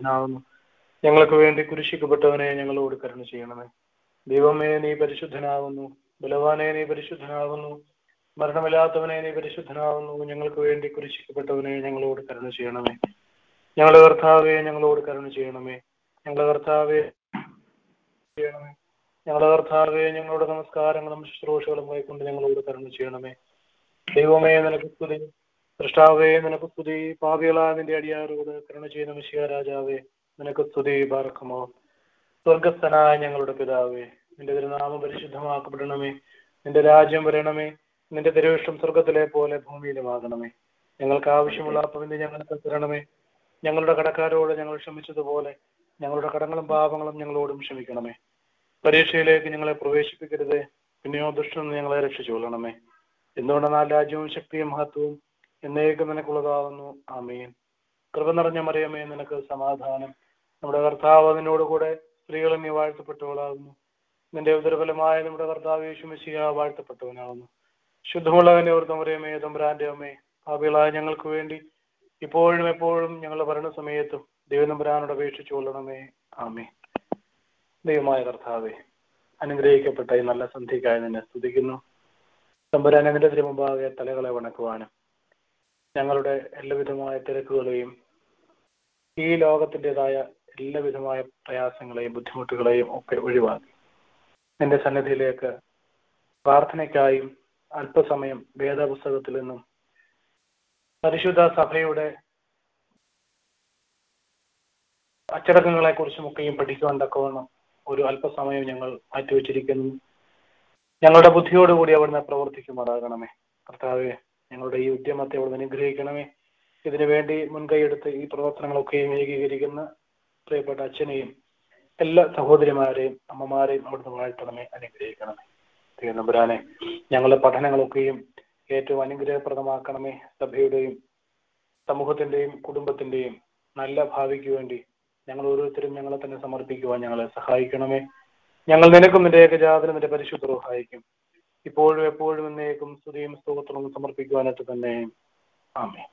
പരിശുദ്ധനാകുന്നു ഞങ്ങൾക്ക് വേണ്ടി കുരിശിക്കപ്പെട്ടവനെ ഞങ്ങളോട് കരുണ ചെയ്യണമേ ദൈവമേ നീ പരിശുദ്ധനാകുന്നു ബലവാനെ നീ പരിശുദ്ധനാകുന്നു മരണമില്ലാത്തവനെ നീ പരിശുദ്ധനാകുന്നു ഞങ്ങൾക്ക് വേണ്ടി കുരിശിക്കപ്പെട്ടവനെ ഞങ്ങളോട് കരുണ ചെയ്യണമേ ഞങ്ങളുടെ കർത്താവെ ഞങ്ങളോട് കരുണ ചെയ്യണമേ ഞങ്ങളുടെ കർത്താവെ ചെയ്യണമേ ഞങ്ങളുടെ കർത്താവെ ഞങ്ങളുടെ നമസ്കാരങ്ങളും ശുശ്രൂഷകളും കൈക്കൊണ്ട് ഞങ്ങളോട് കരുണ ചെയ്യണമേ ദൈവമേ നിനക്ക് സ്തുതി സൃഷ്ടാവേ നിനക്ക് സ്തുതി പാപികളാ നിന്റെ അടിയാറോട് കരുണ ചെയ്യുന്ന മിശിയ രാജാവേ നിനക്ക് സ്തുതി ബാർക്കമോ സ്വർഗസ്ഥനായ ഞങ്ങളുടെ പിതാവേ നിന്റെ തിരുനാമം പരിശുദ്ധമാക്കപ്പെടണമേ നിന്റെ രാജ്യം വരണമേ നിന്റെ തിരുവിഷ്ടം സ്വർഗത്തിലെ പോലെ ഭൂമിയിലുമാകണമേ ഞങ്ങൾക്ക് ആവശ്യമുള്ള അപ്പവിന്റെ ഞങ്ങൾക്ക് തരണമേ ഞങ്ങളുടെ കടക്കാരോട് ഞങ്ങൾ ക്ഷമിച്ചതുപോലെ ഞങ്ങളുടെ കടങ്ങളും പാപങ്ങളും ഞങ്ങളോടും ക്ഷമിക്കണമേ പരീക്ഷയിലേക്ക് ഞങ്ങളെ പ്രവേശിപ്പിക്കരുതേ പിന്നെയോ ദുഷ്ടൻ ഞങ്ങളെ രക്ഷിച്ചുകൊള്ളണമേ എന്തുകൊണ്ടെന്നാൽ രാജ്യവും ശക്തിയും മഹത്വവും എന്നേക്കും നിനക്കുള്ളതാവുന്നു ആമീൻ കൃപ നിറഞ്ഞ മറിയമേ നിനക്ക് സമാധാനം നമ്മുടെ കർത്താവ് അതിനോട് കൂടെ സ്ത്രീകളും നീ വാഴ്ത്തപ്പെട്ടവളാകുന്നു നിന്റെ ഉദരഫലമായ നമ്മുടെ കർത്താവ് യേശുമശിയ വാഴ്ത്തപ്പെട്ടവനാകുന്നു ശുദ്ധമുള്ളവന്റെ ഓർത്ത മറിയമേ തമ്പുരാന്റെ അമ്മേ പാപികളായ ഞങ്ങൾക്ക് വേണ്ടി ഇപ്പോഴും എപ്പോഴും ഞങ്ങളുടെ ഭരണസമയത്തും ദൈവനമ്പുരാനോട് അപേക്ഷിച്ചു കൊള്ളണമേ ആമേ ദൈവമായ കർത്താവെ അനുഗ്രഹിക്കപ്പെട്ട ഈ നല്ല സന്ധ്യക്കായി നിന്നെ സ്തുതിക്കുന്നു തമ്പുരാൻ നിന്റെ തിരുമുമ്പാകെ തലകളെ വണക്കുവാനും ഞങ്ങളുടെ എല്ലാവിധമായ തിരക്കുകളെയും ഈ ലോകത്തിൻ്റെതായ എല്ലാവിധമായ പ്രയാസങ്ങളെയും ബുദ്ധിമുട്ടുകളെയും ഒക്കെ ഒഴിവാക്കി നിന്റെ സന്നിധിയിലേക്ക് പ്രാർത്ഥനയ്ക്കായും അല്പസമയം വേദപുസ്തകത്തിൽ നിന്നും പരിശുദ്ധ സഭയുടെ അച്ചടക്കങ്ങളെ കുറിച്ചുമൊക്കെയും പഠിക്കുവാൻ തക്കവണ്ണം ഒരു അല്പസമയം ഞങ്ങൾ മാറ്റിവെച്ചിരിക്കുന്നു ഞങ്ങളുടെ ബുദ്ധിയോടുകൂടി അവിടുന്ന് പ്രവർത്തിക്കുമാറാകണമേ കർത്താവെ ഞങ്ങളുടെ ഈ ഉദ്യമത്തെ അവിടുന്ന് അനുഗ്രഹിക്കണമേ ഇതിനു വേണ്ടി മുൻകൈയെടുത്ത് ഈ പ്രവർത്തനങ്ങളൊക്കെയും ഏകീകരിക്കുന്ന പ്രിയപ്പെട്ട അച്ഛനെയും എല്ലാ സഹോദരിമാരെയും അമ്മമാരെയും അവിടുന്ന് വാഴ്ത്തണമേ അനുഗ്രഹിക്കണമേ തിരുവനന്തപുരാനെ ഞങ്ങളുടെ പഠനങ്ങളൊക്കെയും ഏറ്റവും അനുഗ്രഹപ്രദമാക്കണമേ സഭയുടെയും സമൂഹത്തിന്റെയും കുടുംബത്തിന്റെയും നല്ല ഭാവിക്ക് വേണ്ടി ഞങ്ങൾ ഓരോരുത്തരും ഞങ്ങളെ തന്നെ സമർപ്പിക്കുവാൻ ഞങ്ങളെ സഹായിക്കണമേ ഞങ്ങൾ നിനക്കും നിന്റെ ഏകജാതനും നിന്റെ പരിശുദ്ധ സഹായിക്കും ഇപ്പോഴും എപ്പോഴും എന്നേക്കും സ്തുതിയും സ്തോത്രവും സമർപ്പിക്കുവാനായിട്ട് തന്നെ ആമേ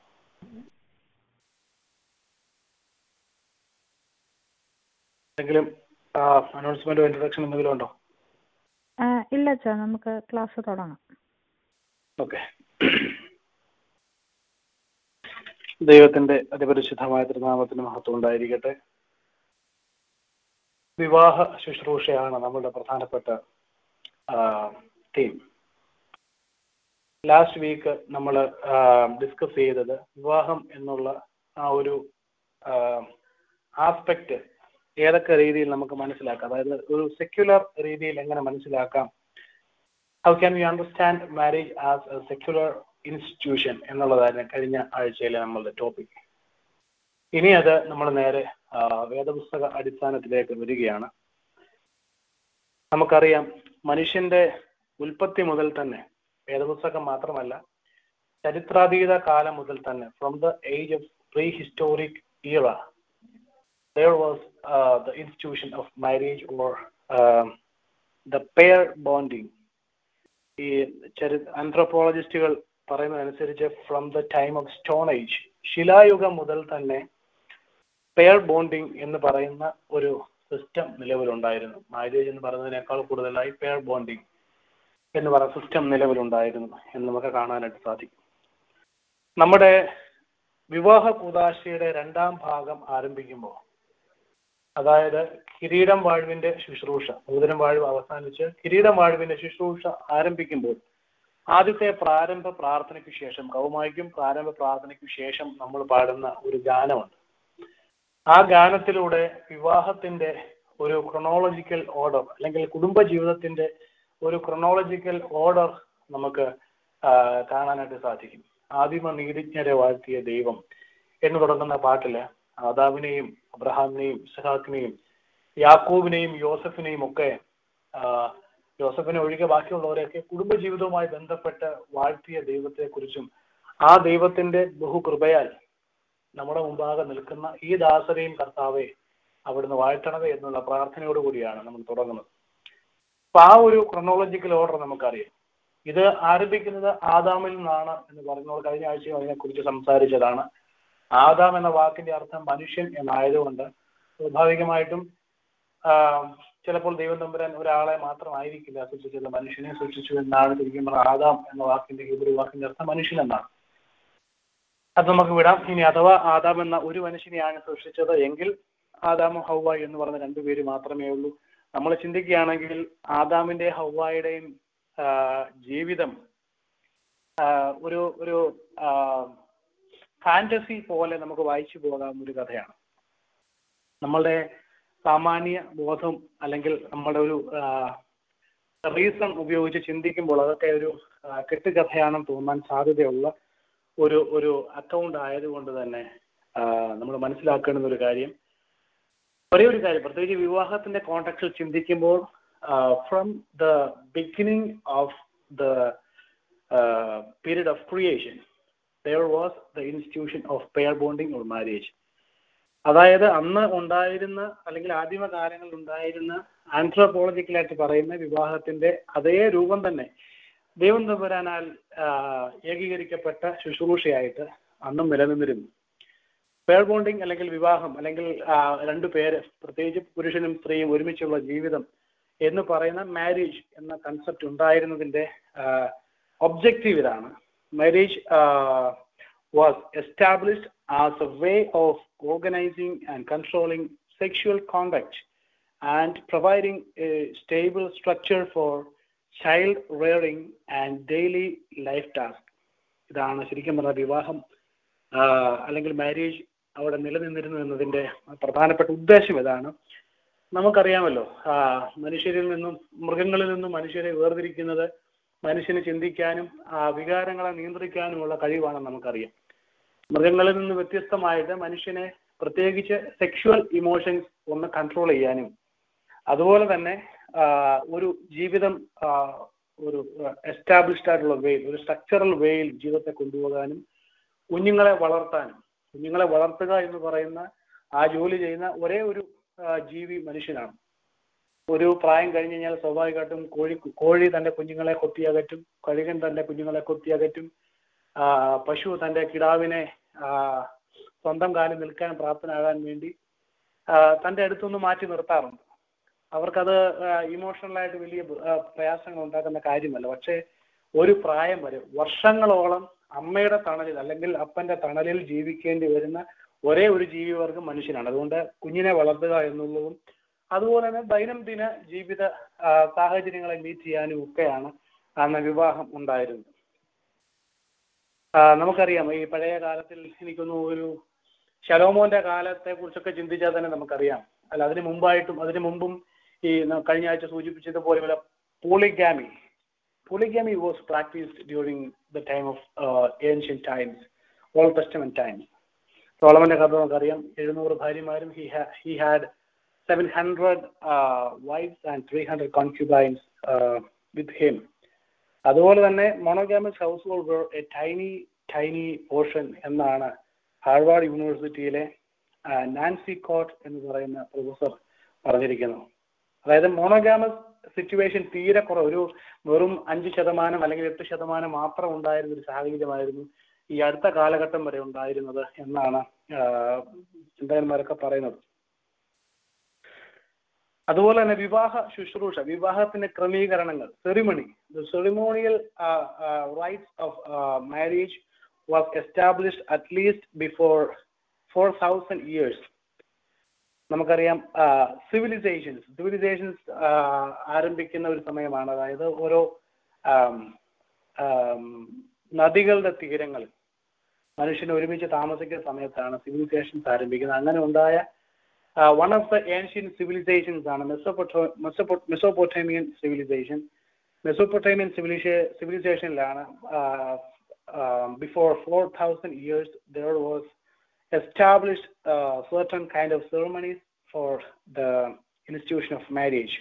എന്തെങ്കിലും അനൗൺസ്മെന്റോ ഇൻട്രൊഡക്ഷൻ എന്തെങ്കിലും ഉണ്ടോ ആ, ഇല്ല അച്ഛാ നമുക്ക് ക്ലാസ് തുടങ്ങാം ഓക്കെ ദൈവത്തിന്റെ അതിപരിശുദ്ധമായ തിരുനാമത്തിന് മഹത്വം ഉണ്ടായിരിക്കട്ടെ വിവാഹ ശുശ്രൂഷയാണ് നമ്മളുടെ പ്രധാനപ്പെട്ട തീം ലാസ്റ്റ് വീക്ക് നമ്മൾ ഡിസ്കസ് ചെയ്തത് വിവാഹം എന്നുള്ള ആ ഒരു ആസ്പെക്ട് ഏതൊക്കെ രീതിയിൽ നമുക്ക് മനസ്സിലാക്കാം അതായത് ഒരു സെക്യുലർ രീതിയിൽ എങ്ങനെ മനസ്സിലാക്കാം how can we understand marriage as a secular institution എന്നുള്ളതായിരുന്നു കഴിഞ്ഞ ആഴ്ചയിലെ നമ്മളുടെ ടോപ്പിക് ഇനി അത് നമ്മൾ നേരെ ആ, വേദപുസ്തക അടിസ്ഥാനത്തിലേക്ക് വരികയാണ് നമുക്കറിയാം മനുഷ്യന്റെ ഉൽപ്പത്തി മുതൽ തന്നെ വേദപുസ്തകം മാത്രമല്ല ചരിത്രാതീത കാലം മുതൽ തന്നെ from the age of prehistoric era there was uh, the institution of marriage or um, the pair bonding ഈ ചരി ആന്ത്രോപോളജിസ്റ്റുകൾ പറയുന്നതനുസരിച്ച് from the time of stone age ശിലായുഗം മുതൽ തന്നെ പെയർ ബോണ്ടിങ് എന്ന് പറയുന്ന ഒരു സിസ്റ്റം നിലവിലുണ്ടായിരുന്നു മാരേജ് എന്ന് പറയുന്നതിനേക്കാൾ കൂടുതലായി പെയർ ബോണ്ടിങ് എന്ന് പറയുന്ന സിസ്റ്റം നിലവിലുണ്ടായിരുന്നു എന്ന് നമുക്ക് കാണാനായിട്ട് സാധിക്കും നമ്മുടെ വിവാഹ കൂതാശയുടെ രണ്ടാം ഭാഗം ആരംഭിക്കുമ്പോൾ അതായത് കിരീടം വാഴ്വിന്റെ ശുശ്രൂഷ നൂതനം വാഴ്വ് അവസാനിച്ച് കിരീടം വാഴ്വിന്റെ ശുശ്രൂഷ ആരംഭിക്കുമ്പോൾ ആദ്യത്തെ പ്രാരംഭ പ്രാർത്ഥനയ്ക്ക് ശേഷം കൗമായിക്കും പ്രാരംഭ പ്രാർത്ഥനയ്ക്ക് ശേഷം നമ്മൾ പാടുന്ന ഒരു ഗാനമുണ്ട് ആ ഗാനത്തിലൂടെ വിവാഹത്തിന്റെ ഒരു ക്രൊണോളജിക്കൽ ഓർഡർ അല്ലെങ്കിൽ കുടുംബ ജീവിതത്തിന്റെ ഒരു ക്രൊണോളജിക്കൽ ഓർഡർ നമുക്ക് ആ, കാണാനായിട്ട് സാധിക്കും ആദിമ നീതിജ്ഞരെ വാഴ്ത്തിയ ദൈവം എന്ന് തുടങ്ങുന്ന പാട്ടില് ആദാവിനെയും അബ്രഹാമിനെയും ഇസഹാക്കിനെയും യാക്കൂബിനെയും യോസഫിനെയും ഒക്കെ ആ, യോസഫിനെ ഒഴികെ ബാക്കിയുള്ളവരെയൊക്കെ കുടുംബജീവിതവുമായി ബന്ധപ്പെട്ട് വാഴ്ത്തിയ ദൈവത്തെക്കുറിച്ചും ആ ദൈവത്തിന്റെ ബഹുകൃപയാൽ നമ്മുടെ മുമ്പാകെ നിൽക്കുന്ന ഈ ദാസരെയും കർത്താവെ അവിടുന്ന് വാഴ്ത്തണമേ എന്നുള്ള പ്രാർത്ഥനയോട് കൂടിയാണ് നമ്മൾ തുടങ്ങുന്നത് അപ്പൊ ആ ഒരു ക്രൊണോളജിക്കൽ ഓർഡർ നമുക്കറിയാം ഇത് ആരംഭിക്കുന്നത് ആദാമിൽ നിന്നാണ് എന്ന് പറഞ്ഞപ്പോൾ കഴിഞ്ഞ ആഴ്ചയും അതിനെക്കുറിച്ച് സംസാരിച്ചതാണ് ആദാം എന്ന വാക്കിന്റെ അർത്ഥം മനുഷ്യൻ എന്നായതുകൊണ്ട് സ്വാഭാവികമായിട്ടും ആ, ചിലപ്പോൾ ദൈവം തമ്പുരാൻ ഒരാളെ മാത്രമായിരിക്കില്ല സൃഷ്ടിച്ചത് മനുഷ്യനെ സൃഷ്ടിച്ചു എന്നാണ് ശരിക്കും പറഞ്ഞാൽ ആദാം എന്ന വാക്കിന്റെ ഹീബ്രു വാക്കിന്റെ അർത്ഥം മനുഷ്യൻ എന്നാണ് അത് നമുക്ക് വിടാം ഇനി അഥവാ ആദാം എന്ന ഒരു മനുഷ്യനെയാണ് സൃഷ്ടിച്ചത് എങ്കിൽ ആദാമും ഹൗവ എന്ന് പറഞ്ഞ രണ്ടുപേര് മാത്രമേ ഉള്ളൂ നമ്മൾ ചിന്തിക്കുകയാണെങ്കിൽ ആദാമിന്റെ ഹൗവായുടെയും ആ, ജീവിതം ആ, ഒരു ഒരു ഫാന്റസി പോലെ നമുക്ക് വായിച്ചു പോകാവുന്ന ഒരു കഥയാണ് നമ്മളുടെ സാമാന്യ ബോധം അല്ലെങ്കിൽ നമ്മുടെ ഒരു റീസൺ ഉപയോഗിച്ച് ചിന്തിക്കുമ്പോൾ അതൊക്കെ ഒരു ആ, കെട്ടുകഥയാണെന്ന് തോന്നാൻ സാധ്യതയുള്ള ഒരു ഒരു അക്കൗണ്ട് ആയതുകൊണ്ട് തന്നെ നമ്മൾ മനസ്സിലാക്കേണ്ടുന്ന ഒരു കാര്യം ഒരേ ഒരു കാര്യം പ്രത്യേകിച്ച് വിവാഹത്തിന്റെ കോൺടാക്റ്റിൽ ചിന്തിക്കുമ്പോൾ from the beginning of the period of creation there was the institution of pair bonding or marriage അതായത് അന്ന് ഉണ്ടായിരുന്ന അല്ലെങ്കിൽ ആദിമ കാലങ്ങളിൽ ഉണ്ടായിരുന്ന ആന്ത്രോപോളജിക്കലായിട്ട് പറയുന്ന വിവാഹത്തിന്റെ അതേ രൂപം തന്നെ ദൈവം തമ്പുരാനാൽ ആ, ഏകീകരിക്കപ്പെട്ട ശുശ്രൂഷയായിട്ട് അന്നും നിലനിന്നിരുന്നു പെയർ ബോണ്ടിങ് അല്ലെങ്കിൽ വിവാഹം അല്ലെങ്കിൽ ആ, രണ്ടു പേര് പ്രത്യേകിച്ച് പുരുഷനും സ്ത്രീയും ഒരുമിച്ചുള്ള ജീവിതം എന്ന് പറയുന്ന മാരേജ് എന്ന കൺസെപ്റ്റ് ഉണ്ടായിരുന്നതിന്റെ ഒബ്ജക്റ്റീവ് ഇതാണ് marriage was established as a way of organising and controlling sexual contact and providing a stable structure for child rearing and daily life task ഇതാണ് ശരിക്കും പറഞ്ഞാൽ വിവാഹം ആ, അല്ലെങ്കിൽ മാരേജ് അവിടെ നിലനിന്നിരുന്നു എന്നതിന്റെ പ്രധാനപ്പെട്ട ഉദ്ദേശം ഇതാണ് നമുക്കറിയാമല്ലോ ആ, മനുഷ്യരിൽ നിന്നും മൃഗങ്ങളിൽ നിന്നും മനുഷ്യരെ വേർതിരിക്കുന്നത് മനുഷ്യന് ചിന്തിക്കാനും ആ വികാരങ്ങളെ നിയന്ത്രിക്കാനുമുള്ള കഴിവാണെന്ന് നമുക്കറിയാം മൃഗങ്ങളിൽ നിന്ന് വ്യത്യസ്തമായിട്ട് മനുഷ്യനെ പ്രത്യേകിച്ച് സെക്ഷുവൽ ഇമോഷൻസ് ഒന്ന് കൺട്രോൾ ചെയ്യാനും അതുപോലെ തന്നെ ആ, ഒരു ജീവിതം ആ, ഒരു എസ്റ്റാബ്ലിഷ്ഡ് ആയിട്ടുള്ള വേയിൽ ഒരു സ്ട്രക്ചറൽ വേയിൽ ജീവിതത്തെ കൊണ്ടുപോകാനും കുഞ്ഞുങ്ങളെ വളർത്താനും കുഞ്ഞുങ്ങളെ വളർത്തുക എന്ന് പറയുന്ന ആ ജോലി ചെയ്യുന്ന ഒരേ ഒരു ആ, ജീവി മനുഷ്യനാണ് ഒരു പ്രായം കഴിഞ്ഞ് കഴിഞ്ഞാൽ സ്വാഭാവികമായിട്ടും കോഴി കോഴി തന്റെ കുഞ്ഞുങ്ങളെ കൊത്തിയകറ്റും കഴുകൻ തന്റെ കുഞ്ഞുങ്ങളെ കൊത്തിയകറ്റും ആ, പശു തന്റെ കിടാവിനെ ആ, സ്വന്തം കാലിൽ നിൽക്കാൻ പ്രാപ്തനാകാൻ വേണ്ടി ആ, തന്റെ അടുത്തൊന്ന് മാറ്റി നിർത്താറുണ്ട് അവർക്കത് ഇമോഷണലായിട്ട് വലിയ ആ, പ്രയാസങ്ങൾ ഉണ്ടാക്കുന്ന കാര്യമല്ല പക്ഷേ ഒരു പ്രായം വരെ വർഷങ്ങളോളം അമ്മയുടെ തണലിൽ അല്ലെങ്കിൽ അപ്പന്റെ തണലിൽ ജീവിക്കേണ്ടി വരുന്ന ഒരേ ഒരു ജീവിവർഗം മനുഷ്യനാണ് അതുകൊണ്ട് കുഞ്ഞിനെ വളർത്തുക എന്നുള്ളതും അതുപോലെ തന്നെ ദൈനംദിന ജീവിത ആ, സാഹചര്യങ്ങളെ മീറ്റ് ചെയ്യാനും ഒക്കെയാണ് അന്ന് വിവാഹം ഉണ്ടായിരുന്നത് ആ, നമുക്കറിയാം ഈ പഴയ കാലത്തിൽ എനിക്കൊന്നു ഒരു ശലോമോന്റെ കാലത്തെ കുറിച്ചൊക്കെ ചിന്തിച്ചാൽ തന്നെ നമുക്കറിയാം അല്ല അതിന് മുമ്പായിട്ടും അതിന് മുമ്പും ഈ ന- കഴിഞ്ഞ ആഴ്ച സൂചിപ്പിച്ചതുപോലെ polygamy polygamy was practised during the time of ancient times Old Testament times സോളമന്റെ കഥ നമുക്കറിയാം എഴുന്നൂറ് ഭാര്യമാരും he he had seven hundred wives and three hundred concubines with him അതുപോലെ തന്നെ monogamous household a tiny tiny portion എന്നാണ് Harvard യൂണിവേഴ്സിറ്റിയിലെ ah, Nancy coat എന്ന് പറയുന്ന പ്രൊഫസർ പറഞ്ഞിരിക്കുന്നത് അതായത് മോണോഗാമസ് സിറ്റുവേഷൻ തീരെ കുറവ് ഒരു വെറും അഞ്ച് ശതമാനം അല്ലെങ്കിൽ എട്ട് ശതമാനം മാത്രം ഉണ്ടായിരുന്ന ഒരു സാഹചര്യമായിരുന്നു ഈ അടുത്ത കാലഘട്ടം വരെ ഉണ്ടായിരുന്നത് എന്നാണ് ആ, ചിന്തകന്മാരൊക്കെ പറയുന്നത് അതുപോലെ തന്നെ വിവാഹ ശുശ്രൂഷ വിവാഹത്തിന്റെ ക്രമീകരണങ്ങൾ ceremony the ceremonial rites of marriage was established at least before four thousand years നമുക്കറിയാം സിവിലൈസേഷൻസ് സിവിലൈസേഷൻസ് ആരംഭിക്കുന്ന ഒരു സമയമാണ് അതായത് ഓരോ ആം, ആം, നദികളുടെ തീരങ്ങളിൽ മനുഷ്യൻ ഒരുമിച്ച് താമസിക്കുന്ന സമയത്താണ് സിവിലൈസേഷൻസ് ആരംഭിക്കുന്നത് അങ്ങനെ ഉണ്ടായ one of the ancient civilisations ആണ് മെസ്സോപ്പൊട്ടോ മെസ്സോപ്പൊട്ടേമിയൻ സിവിലൈസേഷൻ മെസ്സോപ്പൊട്ടേമിയൻ സിവിലൈസേഷനിലാണ് before four thousand years there was established uh, certain kind of ceremonies for the institution of marriage.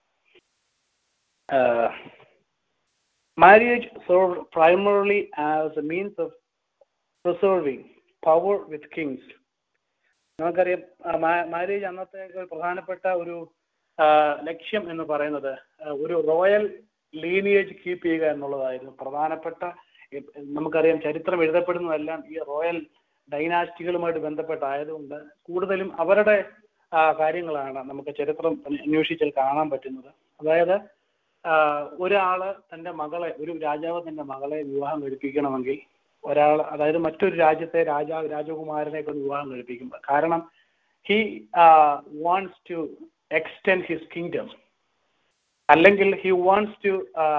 Uh, marriage served primarily as a means of preserving power with kings. നമുക്കറിയാം marriage അന്നത്തെ ഒരു പ്രധാനപ്പെട്ട ഒരു ആ, ലക്ഷ്യം എന്ന് പറയുന്നത് ആ, ഒരു റോയൽ ലീനിയേജ് കീപ്പ് ചെയ്യുക എന്നുള്ളതായിരുന്നു പ്രധാനപ്പെട്ട ഇ- നമുക്കറിയാം ചരിത്രം എഴുതപ്പെടുന്നതെല്ലാം ഈ റോയൽ ഡൈനാസ്റ്റികളുമായിട്ട് ബന്ധപ്പെട്ടായതുകൊണ്ട് കൂടുതലും അവരുടെ ആ, കാര്യങ്ങളാണ് നമുക്ക് ചരിത്രം അന്വേഷിച്ചാൽ കാണാൻ പറ്റുന്നത് അതായത് ആ, ഒരാള് തന്റെ മകളെ ഒരു രാജാവ് തന്റെ മകളെ വിവാഹം കഴിപ്പിക്കണമെങ്കിൽ ഒരാൾ അതായത് മറ്റൊരു രാജ്യത്തെ രാജാവ് രാജകുമാരനെ കൊണ്ട് വിവാഹം കഴിപ്പിക്കും കാരണം he wants to extend his kingdom അല്ലെങ്കിൽ he wants to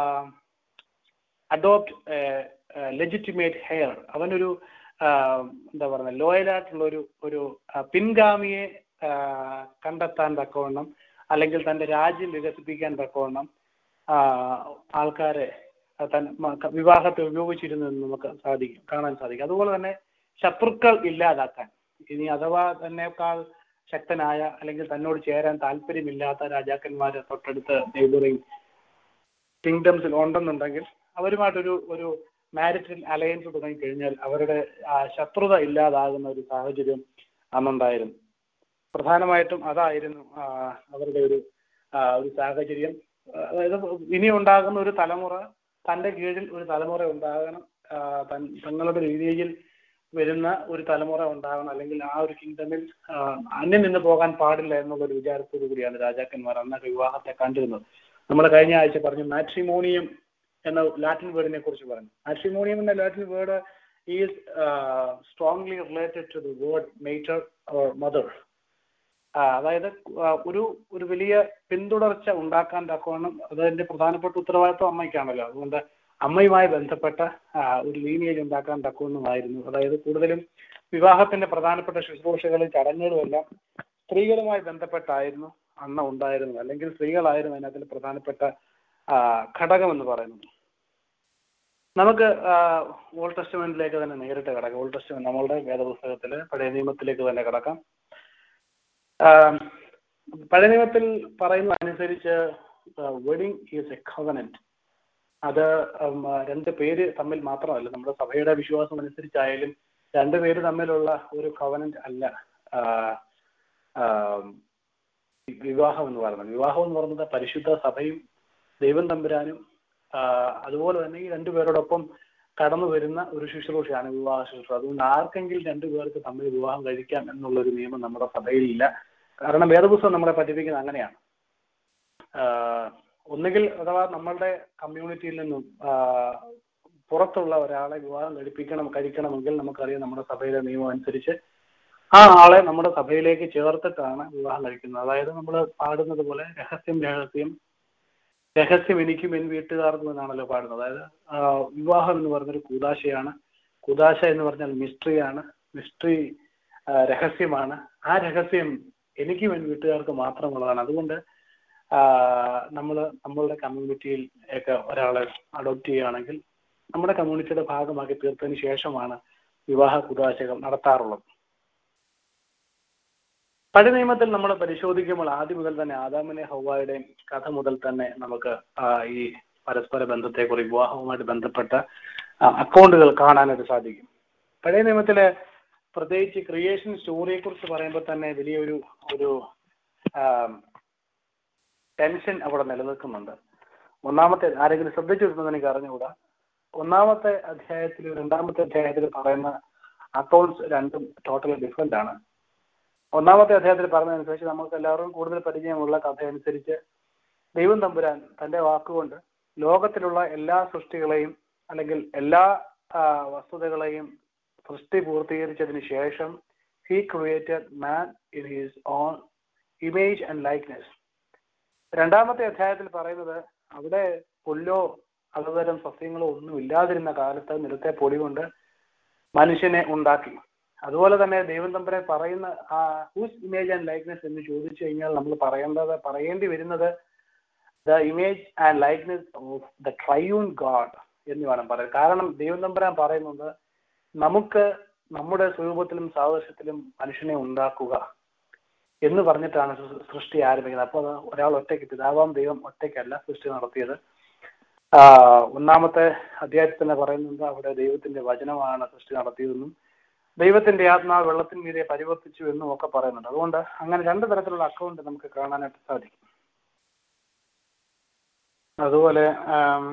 adopt legitimate heir അവനൊരു ആ, എന്താ പറയുക ലോയലായിട്ടുള്ള ഒരു ഒരു ആ, പിൻഗാമിയെ ആ, കണ്ടെത്താൻ തക്കവണ്ണം അല്ലെങ്കിൽ തന്റെ രാജ്യം വികസിപ്പിക്കാൻ തക്കവണ്ണം ആ, ആൾക്കാരെ ആ, തൻ മ- ക- വിവാഹത്തെ ഉപയോഗിച്ചിരുന്നു എന്ന് നമുക്ക് സാധിക്കും കാണാൻ സാധിക്കും അതുപോലെ തന്നെ ശത്രുക്കൾ ഇല്ലാതാക്കാൻ ഇനി അഥവാ തന്നെക്കാൾ ശക്തനായ അല്ലെങ്കിൽ തന്നോട് ചേരാൻ താല്പര്യമില്ലാത്ത രാജാക്കന്മാർ തൊട്ടടുത്ത് നെയ്ബറിങ് കിങ്ഡംസിൽ ഉണ്ടെന്നുണ്ടെങ്കിൽ അവരുമായിട്ടൊരു ഒരു മാരിറ്റൽ അലയൻസ് തുടങ്ങി കഴിഞ്ഞാൽ അവരുടെ ആ, ശത്രുത ഇല്ലാതാകുന്ന ഒരു സാഹചര്യം അന്നുണ്ടായിരുന്നു പ്രധാനമായിട്ടും അതായിരുന്നു ആ, അവരുടെ ഒരു ആ, ഒരു സാഹചര്യം ആ, അതായത് ഇനി ഉണ്ടാകുന്ന ഒരു തലമുറ തന്റെ കീഴിൽ ഒരു തലമുറ ഉണ്ടാകണം ആ, തൻ- തങ്ങളുടെ രീതിയിൽ വരുന്ന ഒരു തലമുറ ഉണ്ടാകണം അല്ലെങ്കിൽ ആ ഒരു കിങ്ഡമിൽ അന്യം നിന്ന് പോകാൻ പാടില്ല എന്നുള്ള ഒരു വിചാരത്തോടു കൂടിയാണ് രാജാക്കന്മാർ അന്നൊക്കെ വിവാഹത്തെ കണ്ടിരുന്നത് നമ്മൾ കഴിഞ്ഞ ആഴ്ച പറഞ്ഞു മാട്രിമോണിയം എന്ന ലാറ്റിൻ വേർഡിനെ കുറിച്ച് പറഞ്ഞു മാട്രിമോണിയം എന്ന Latin word is strongly related to the word mater or mother അതായത് ആ, ഒരു ഒരു വലിയ പിന്തുടർച്ച ഉണ്ടാക്കാൻ തക്കവണ്ണം അതിന്റെ പ്രധാനപ്പെട്ട ഉത്തരവാദിത്വം അമ്മയ്ക്കാണല്ലോ അതുകൊണ്ട് അമ്മയുമായി ബന്ധപ്പെട്ട ആ, ഒരു ലീനിയേജ് ഉണ്ടാക്കാൻ തക്കവണ്ണമായിരുന്നു അതായത് കൂടുതലും വിവാഹത്തിന്റെ പ്രധാനപ്പെട്ട ശുശ്രൂഷകളും ചടങ്ങുകളും എല്ലാം സ്ത്രീകളുമായി ബന്ധപ്പെട്ടായിരുന്നു അന്ന് ഉണ്ടായിരുന്നത് അല്ലെങ്കിൽ സ്ത്രീകളായിരുന്നു അതിനകത്തിൽ പ്രധാനപ്പെട്ട ആ, ഘടകം എന്ന് പറയുന്നത് നമുക്ക് ഓൾഡ് ടെസ്റ്റ്മെന്റിലേക്ക് തന്നെ നേരിട്ട് കിടക്കാം ഓൾഡ് ടെസ്റ്റ്മെന്റ് നമ്മളുടെ വേദപുസ്തകത്തില് പഴയ നിയമത്തിലേക്ക് തന്നെ കിടക്കാം ആം, പഴയ നിയമത്തിൽ പറയുന്ന അനുസരിച്ച് വെഡിങ് ഈസ് എ കവനന്റ് അത് ഉം, ആ, രണ്ട് പേര് തമ്മിൽ മാത്രമല്ല നമ്മുടെ സഭയുടെ വിശ്വാസം അനുസരിച്ചായാലും രണ്ട് പേര് തമ്മിലുള്ള ഒരു കവനന്റ് അല്ല ആ, ആം, വിവാഹം എന്ന് പറയുന്നത് വിവാഹം എന്ന് പറയുന്നത് പരിശുദ്ധ സഭയും ദൈവം തമ്പുരാനും ആ, അതുപോലെ തന്നെ ഈ രണ്ടുപേരോടൊപ്പം കടന്നു വരുന്ന ഒരു ശുശ്രൂഷയാണ് വിവാഹ ശുശ്രൂഷ അതുകൊണ്ട് ആർക്കെങ്കിലും രണ്ടുപേർക്ക് തമ്മിൽ വിവാഹം കഴിക്കാം എന്നുള്ള ഒരു നിയമം നമ്മുടെ സഭയിലില്ല കാരണം വേദപുസ്തകം നമ്മളെ പഠിപ്പിക്കുന്നത് അങ്ങനെയാണ് ആ, ഒന്നുകിൽ അഥവാ നമ്മളുടെ കമ്മ്യൂണിറ്റിയിൽ നിന്നും ആ, പുറത്തുള്ള ഒരാളെ വിവാഹം കഴിപ്പിക്കണം കഴിക്കണമെങ്കിൽ നമുക്കറിയാം നമ്മുടെ സഭയിലെ നിയമം അനുസരിച്ച് ആ ആളെ നമ്മുടെ സഭയിലേക്ക് ചേർത്തിട്ടാണ് വിവാഹം കഴിക്കുന്നത് അതായത് നമ്മൾ പാടുന്നത് പോലെ രഹസ്യം രഹസ്യം രഹസ്യം എനിക്കും എൻ വീട്ടുകാർക്കും എന്നാണല്ലോ പാടുന്നത് അതായത് ആ, വിവാഹം എന്ന് പറഞ്ഞൊരു കൂതാശയാണ് കൂതാശ എന്ന് പറഞ്ഞാൽ മിസ്റ്ററിയാണ് മിസ്റ്ററി രഹസ്യമാണ് ആ രഹസ്യം എനിക്കും എൻ വീട്ടുകാർക്ക് മാത്രമുള്ളതാണ് അതുകൊണ്ട് നമ്മൾ നമ്മളുടെ കമ്മ്യൂണിറ്റിയിൽ ഒക്കെ ഒരാളെ അഡോപ്റ്റ് ചെയ്യുകയാണെങ്കിൽ നമ്മുടെ കമ്മ്യൂണിറ്റിയുടെ ഭാഗമാക്കി തീർത്തതിന് ശേഷമാണ് വിവാഹ കുതാശകൾ നടത്താറുള്ളത് പഴയ നിയമത്തിൽ നമ്മൾ പരിശോധിക്കുമ്പോൾ ആദ്യം മുതൽ തന്നെ ആദാമിനെ ഹൗവായുടെയും കഥ മുതൽ തന്നെ നമുക്ക് ആ, ഈ പരസ്പര ബന്ധത്തെക്കുറിച്ച് വിവാഹവുമായിട്ട് ബന്ധപ്പെട്ട അക്കൗണ്ടുകൾ കാണാനായിട്ട് സാധിക്കും പഴയ നിയമത്തിലെ പ്രത്യേകിച്ച് ക്രിയേഷൻ സ്റ്റോറിയെ കുറിച്ച് പറയുമ്പോൾ തന്നെ വലിയൊരു ഒരു ടെൻഷൻ അവിടെ നിലനിൽക്കുന്നുണ്ട് ഒന്നാമത്തെ ആരെങ്കിലും ശ്രദ്ധിച്ചിരുന്നത് എനിക്ക് അറിഞ്ഞുകൂടാ ഒന്നാമത്തെ അധ്യായത്തിൽ രണ്ടാമത്തെ അധ്യായത്തിൽ പറയുന്ന അക്കൗണ്ട്സ് രണ്ടും ടോട്ടലി ഡിഫറെന്റ് ആണ് ഒന്നാമത്തെ അധ്യായത്തിൽ പറഞ്ഞതനുസരിച്ച് നമുക്ക് എല്ലാവർക്കും കൂടുതൽ പരിചയമുള്ള കഥ അനുസരിച്ച് ദൈവം തമ്പുരാൻ തന്റെ വാക്കുകൊണ്ട് ലോകത്തിലുള്ള എല്ലാ സൃഷ്ടികളെയും അല്ലെങ്കിൽ എല്ലാ ആ, വസ്തുതകളെയും സൃഷ്ടി പൂർത്തീകരിച്ചതിന് ശേഷം he created man in his own image and likeness രണ്ടാമത്തെ അധ്യായത്തിൽ പറയുന്നത് അവിടെ പുല്ലോ അതുതരം സസ്യങ്ങളോ ഒന്നും ഇല്ലാതിരുന്ന കാലത്ത് നിലത്തെ പൊടി കൊണ്ട് മനുഷ്യനെ ഉണ്ടാക്കി അതുപോലെ തന്നെ ദൈവം തമ്പുരാൻ പറയുന്ന ആ ഹൂസ് ഇമേജ് ആൻഡ് ലൈക്ക്നെസ് എന്ന് ചോദിച്ചു കഴിഞ്ഞാൽ നമ്മൾ പറയേണ്ടത് പറയേണ്ടി വരുന്നത് the image and likeness of the triune God എന്ന് വേണം പറയാൻ കാരണം ദൈവം തമ്പുരാൻ പറയുന്നത് നമുക്ക് നമ്മുടെ സ്വരൂപത്തിലും സാദൃശ്യത്തിലും മനുഷ്യനെ ഉണ്ടാക്കുക എന്ന് പറഞ്ഞിട്ടാണ് സൃ- സൃഷ്ടി ആരംഭിക്കുന്നത് അപ്പോൾ അത് ഒരാൾ ഒറ്റയ്ക്ക് പിതാവാം ദൈവം ഒറ്റയ്ക്കല്ല സൃഷ്ടി നടത്തിയത് ആ, ഒന്നാമത്തെ അധ്യായത്തിൽ തന്നെ പറയുന്നുണ്ട് അവിടെ ദൈവത്തിന്റെ വചനമാണ് സൃഷ്ടി നടത്തിയതെന്നും ദൈവത്തിന്റെ ആത്മാവ് വെള്ളത്തിന് മീതെ പരിവർത്തിച്ചു എന്നും ഒക്കെ പറയുന്നുണ്ട് അതുകൊണ്ട് അങ്ങനെ രണ്ട് തരത്തിലുള്ള അക്കൗണ്ട് നമുക്ക് കാണാനായിട്ട് സാധിക്കും അതുപോലെ ആം,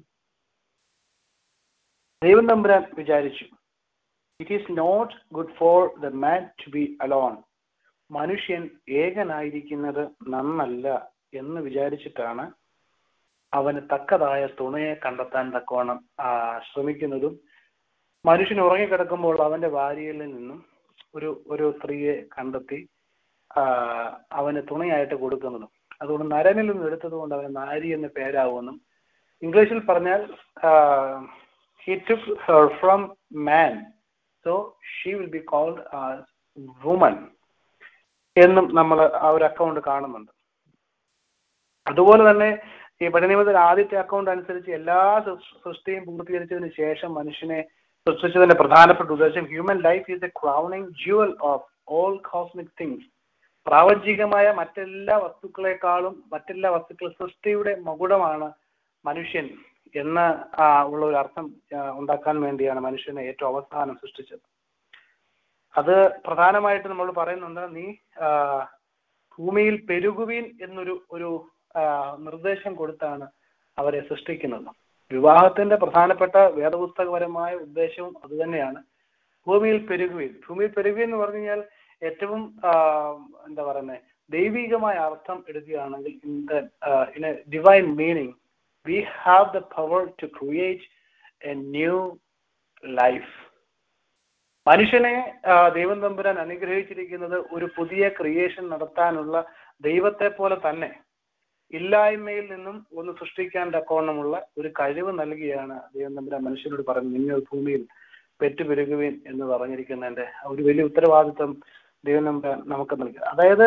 ദൈവം തമ്പുരാൻ വിചാരിച്ചു it is not good for the man to be alone മനുഷ്യൻ ഏകനായിരിക്കുന്നത് നന്നല്ല എന്ന് വിചാരിച്ചിട്ടാണ് അവന് തക്കതായ തുണയെ കണ്ടെത്താൻ തക്കവണ്ണം ആ, ശ്രമിക്കുന്നതും മനുഷ്യൻ ഉറങ്ങിക്കിടക്കുമ്പോൾ അവന്റെ ഭാര്യയിൽ നിന്നും ഒരു ഒരു സ്ത്രീയെ കണ്ടെത്തി ആ, അവന് തുണയായിട്ട് കൊടുക്കുന്നതും അതുകൊണ്ട് നരനിൽ നിന്ന് എടുത്തത് കൊണ്ട് അവന് നാരി എന്ന പേരാവുമെന്നും ഇംഗ്ലീഷിൽ പറഞ്ഞാൽ he took her from man so she will be called woman എന്നും നമ്മൾ ആ ഒരു അക്കൗണ്ട് കാണുന്നുണ്ട് അതുപോലെ തന്നെ ഈ പഠനനിയമത്തിൽ ആദ്യത്തെ അക്കൗണ്ട് അനുസരിച്ച് എല്ലാ സൃ- സൃഷ്ടിയും പൂർത്തീകരിച്ചതിന് ശേഷം മനുഷ്യനെ സൃഷ്ടിച്ചതിന്റെ പ്രധാനപ്പെട്ട ഉദ്ദേശം human life is a crowning jewel of all cosmic things പ്രാപഞ്ചികമായ മറ്റെല്ലാ വസ്തുക്കളെക്കാളും മറ്റെല്ലാ വസ്തുക്കൾ സൃഷ്ടിയുടെ മകുടമാണ് മനുഷ്യൻ എന്ന് ആ, ഉള്ള ഒരു അർത്ഥം ആ, ഉണ്ടാക്കാൻ വേണ്ടിയാണ് മനുഷ്യനെ ഏറ്റവും അവസാനം സൃഷ്ടിച്ചത് അത് പ്രധാനമായിട്ട് നമ്മൾ പറയുന്നുണ്ട് നീ ആ, ഭൂമിയിൽ പെരുകുവീൻ എന്നൊരു ഒരു ആ, നിർദ്ദേശം കൊടുത്താണ് അവരെ സൃഷ്ടിക്കുന്നത് വിവാഹത്തിന്റെ പ്രധാനപ്പെട്ട വേദപുസ്തകപരമായ ഉദ്ദേശവും അതുതന്നെയാണ് ഭൂമിയിൽ പെരുകുവീൻ ഭൂമിയിൽ പെരുകുവീൻ എന്ന് പറഞ്ഞു കഴിഞ്ഞാൽ ഏറ്റവും ആ, എന്താ പറയുന്നത് ദൈവികമായ അർത്ഥം എടുക്കുകയാണെങ്കിൽ in the in a divine meaning we have the power to create a new life മനുഷ്യനെ ആ, ദൈവം തമ്പുരാൻ അനുഗ്രഹിച്ചിരിക്കുന്നത് ഒരു പുതിയ ക്രിയേഷൻ നടത്താനുള്ള ദൈവത്തെ പോലെ തന്നെ ഇല്ലായ്മയിൽ നിന്നും ഒന്ന് സൃഷ്ടിക്കാൻ തക്കവണ്ണമുള്ള ഒരു കഴിവ് നൽകിയാണ് ദൈവം തമ്പുരാൻ മനുഷ്യനോട് പറയുന്നത് നിങ്ങൾ ഭൂമിയിൽ പെറ്റുപെരുകുവീൻ എന്ന് പറഞ്ഞിരിക്കുന്നതിന്റെ ഒരു വലിയ ഉത്തരവാദിത്വം ദൈവം തമ്പുരാൻ നമുക്ക് നൽകി അതായത്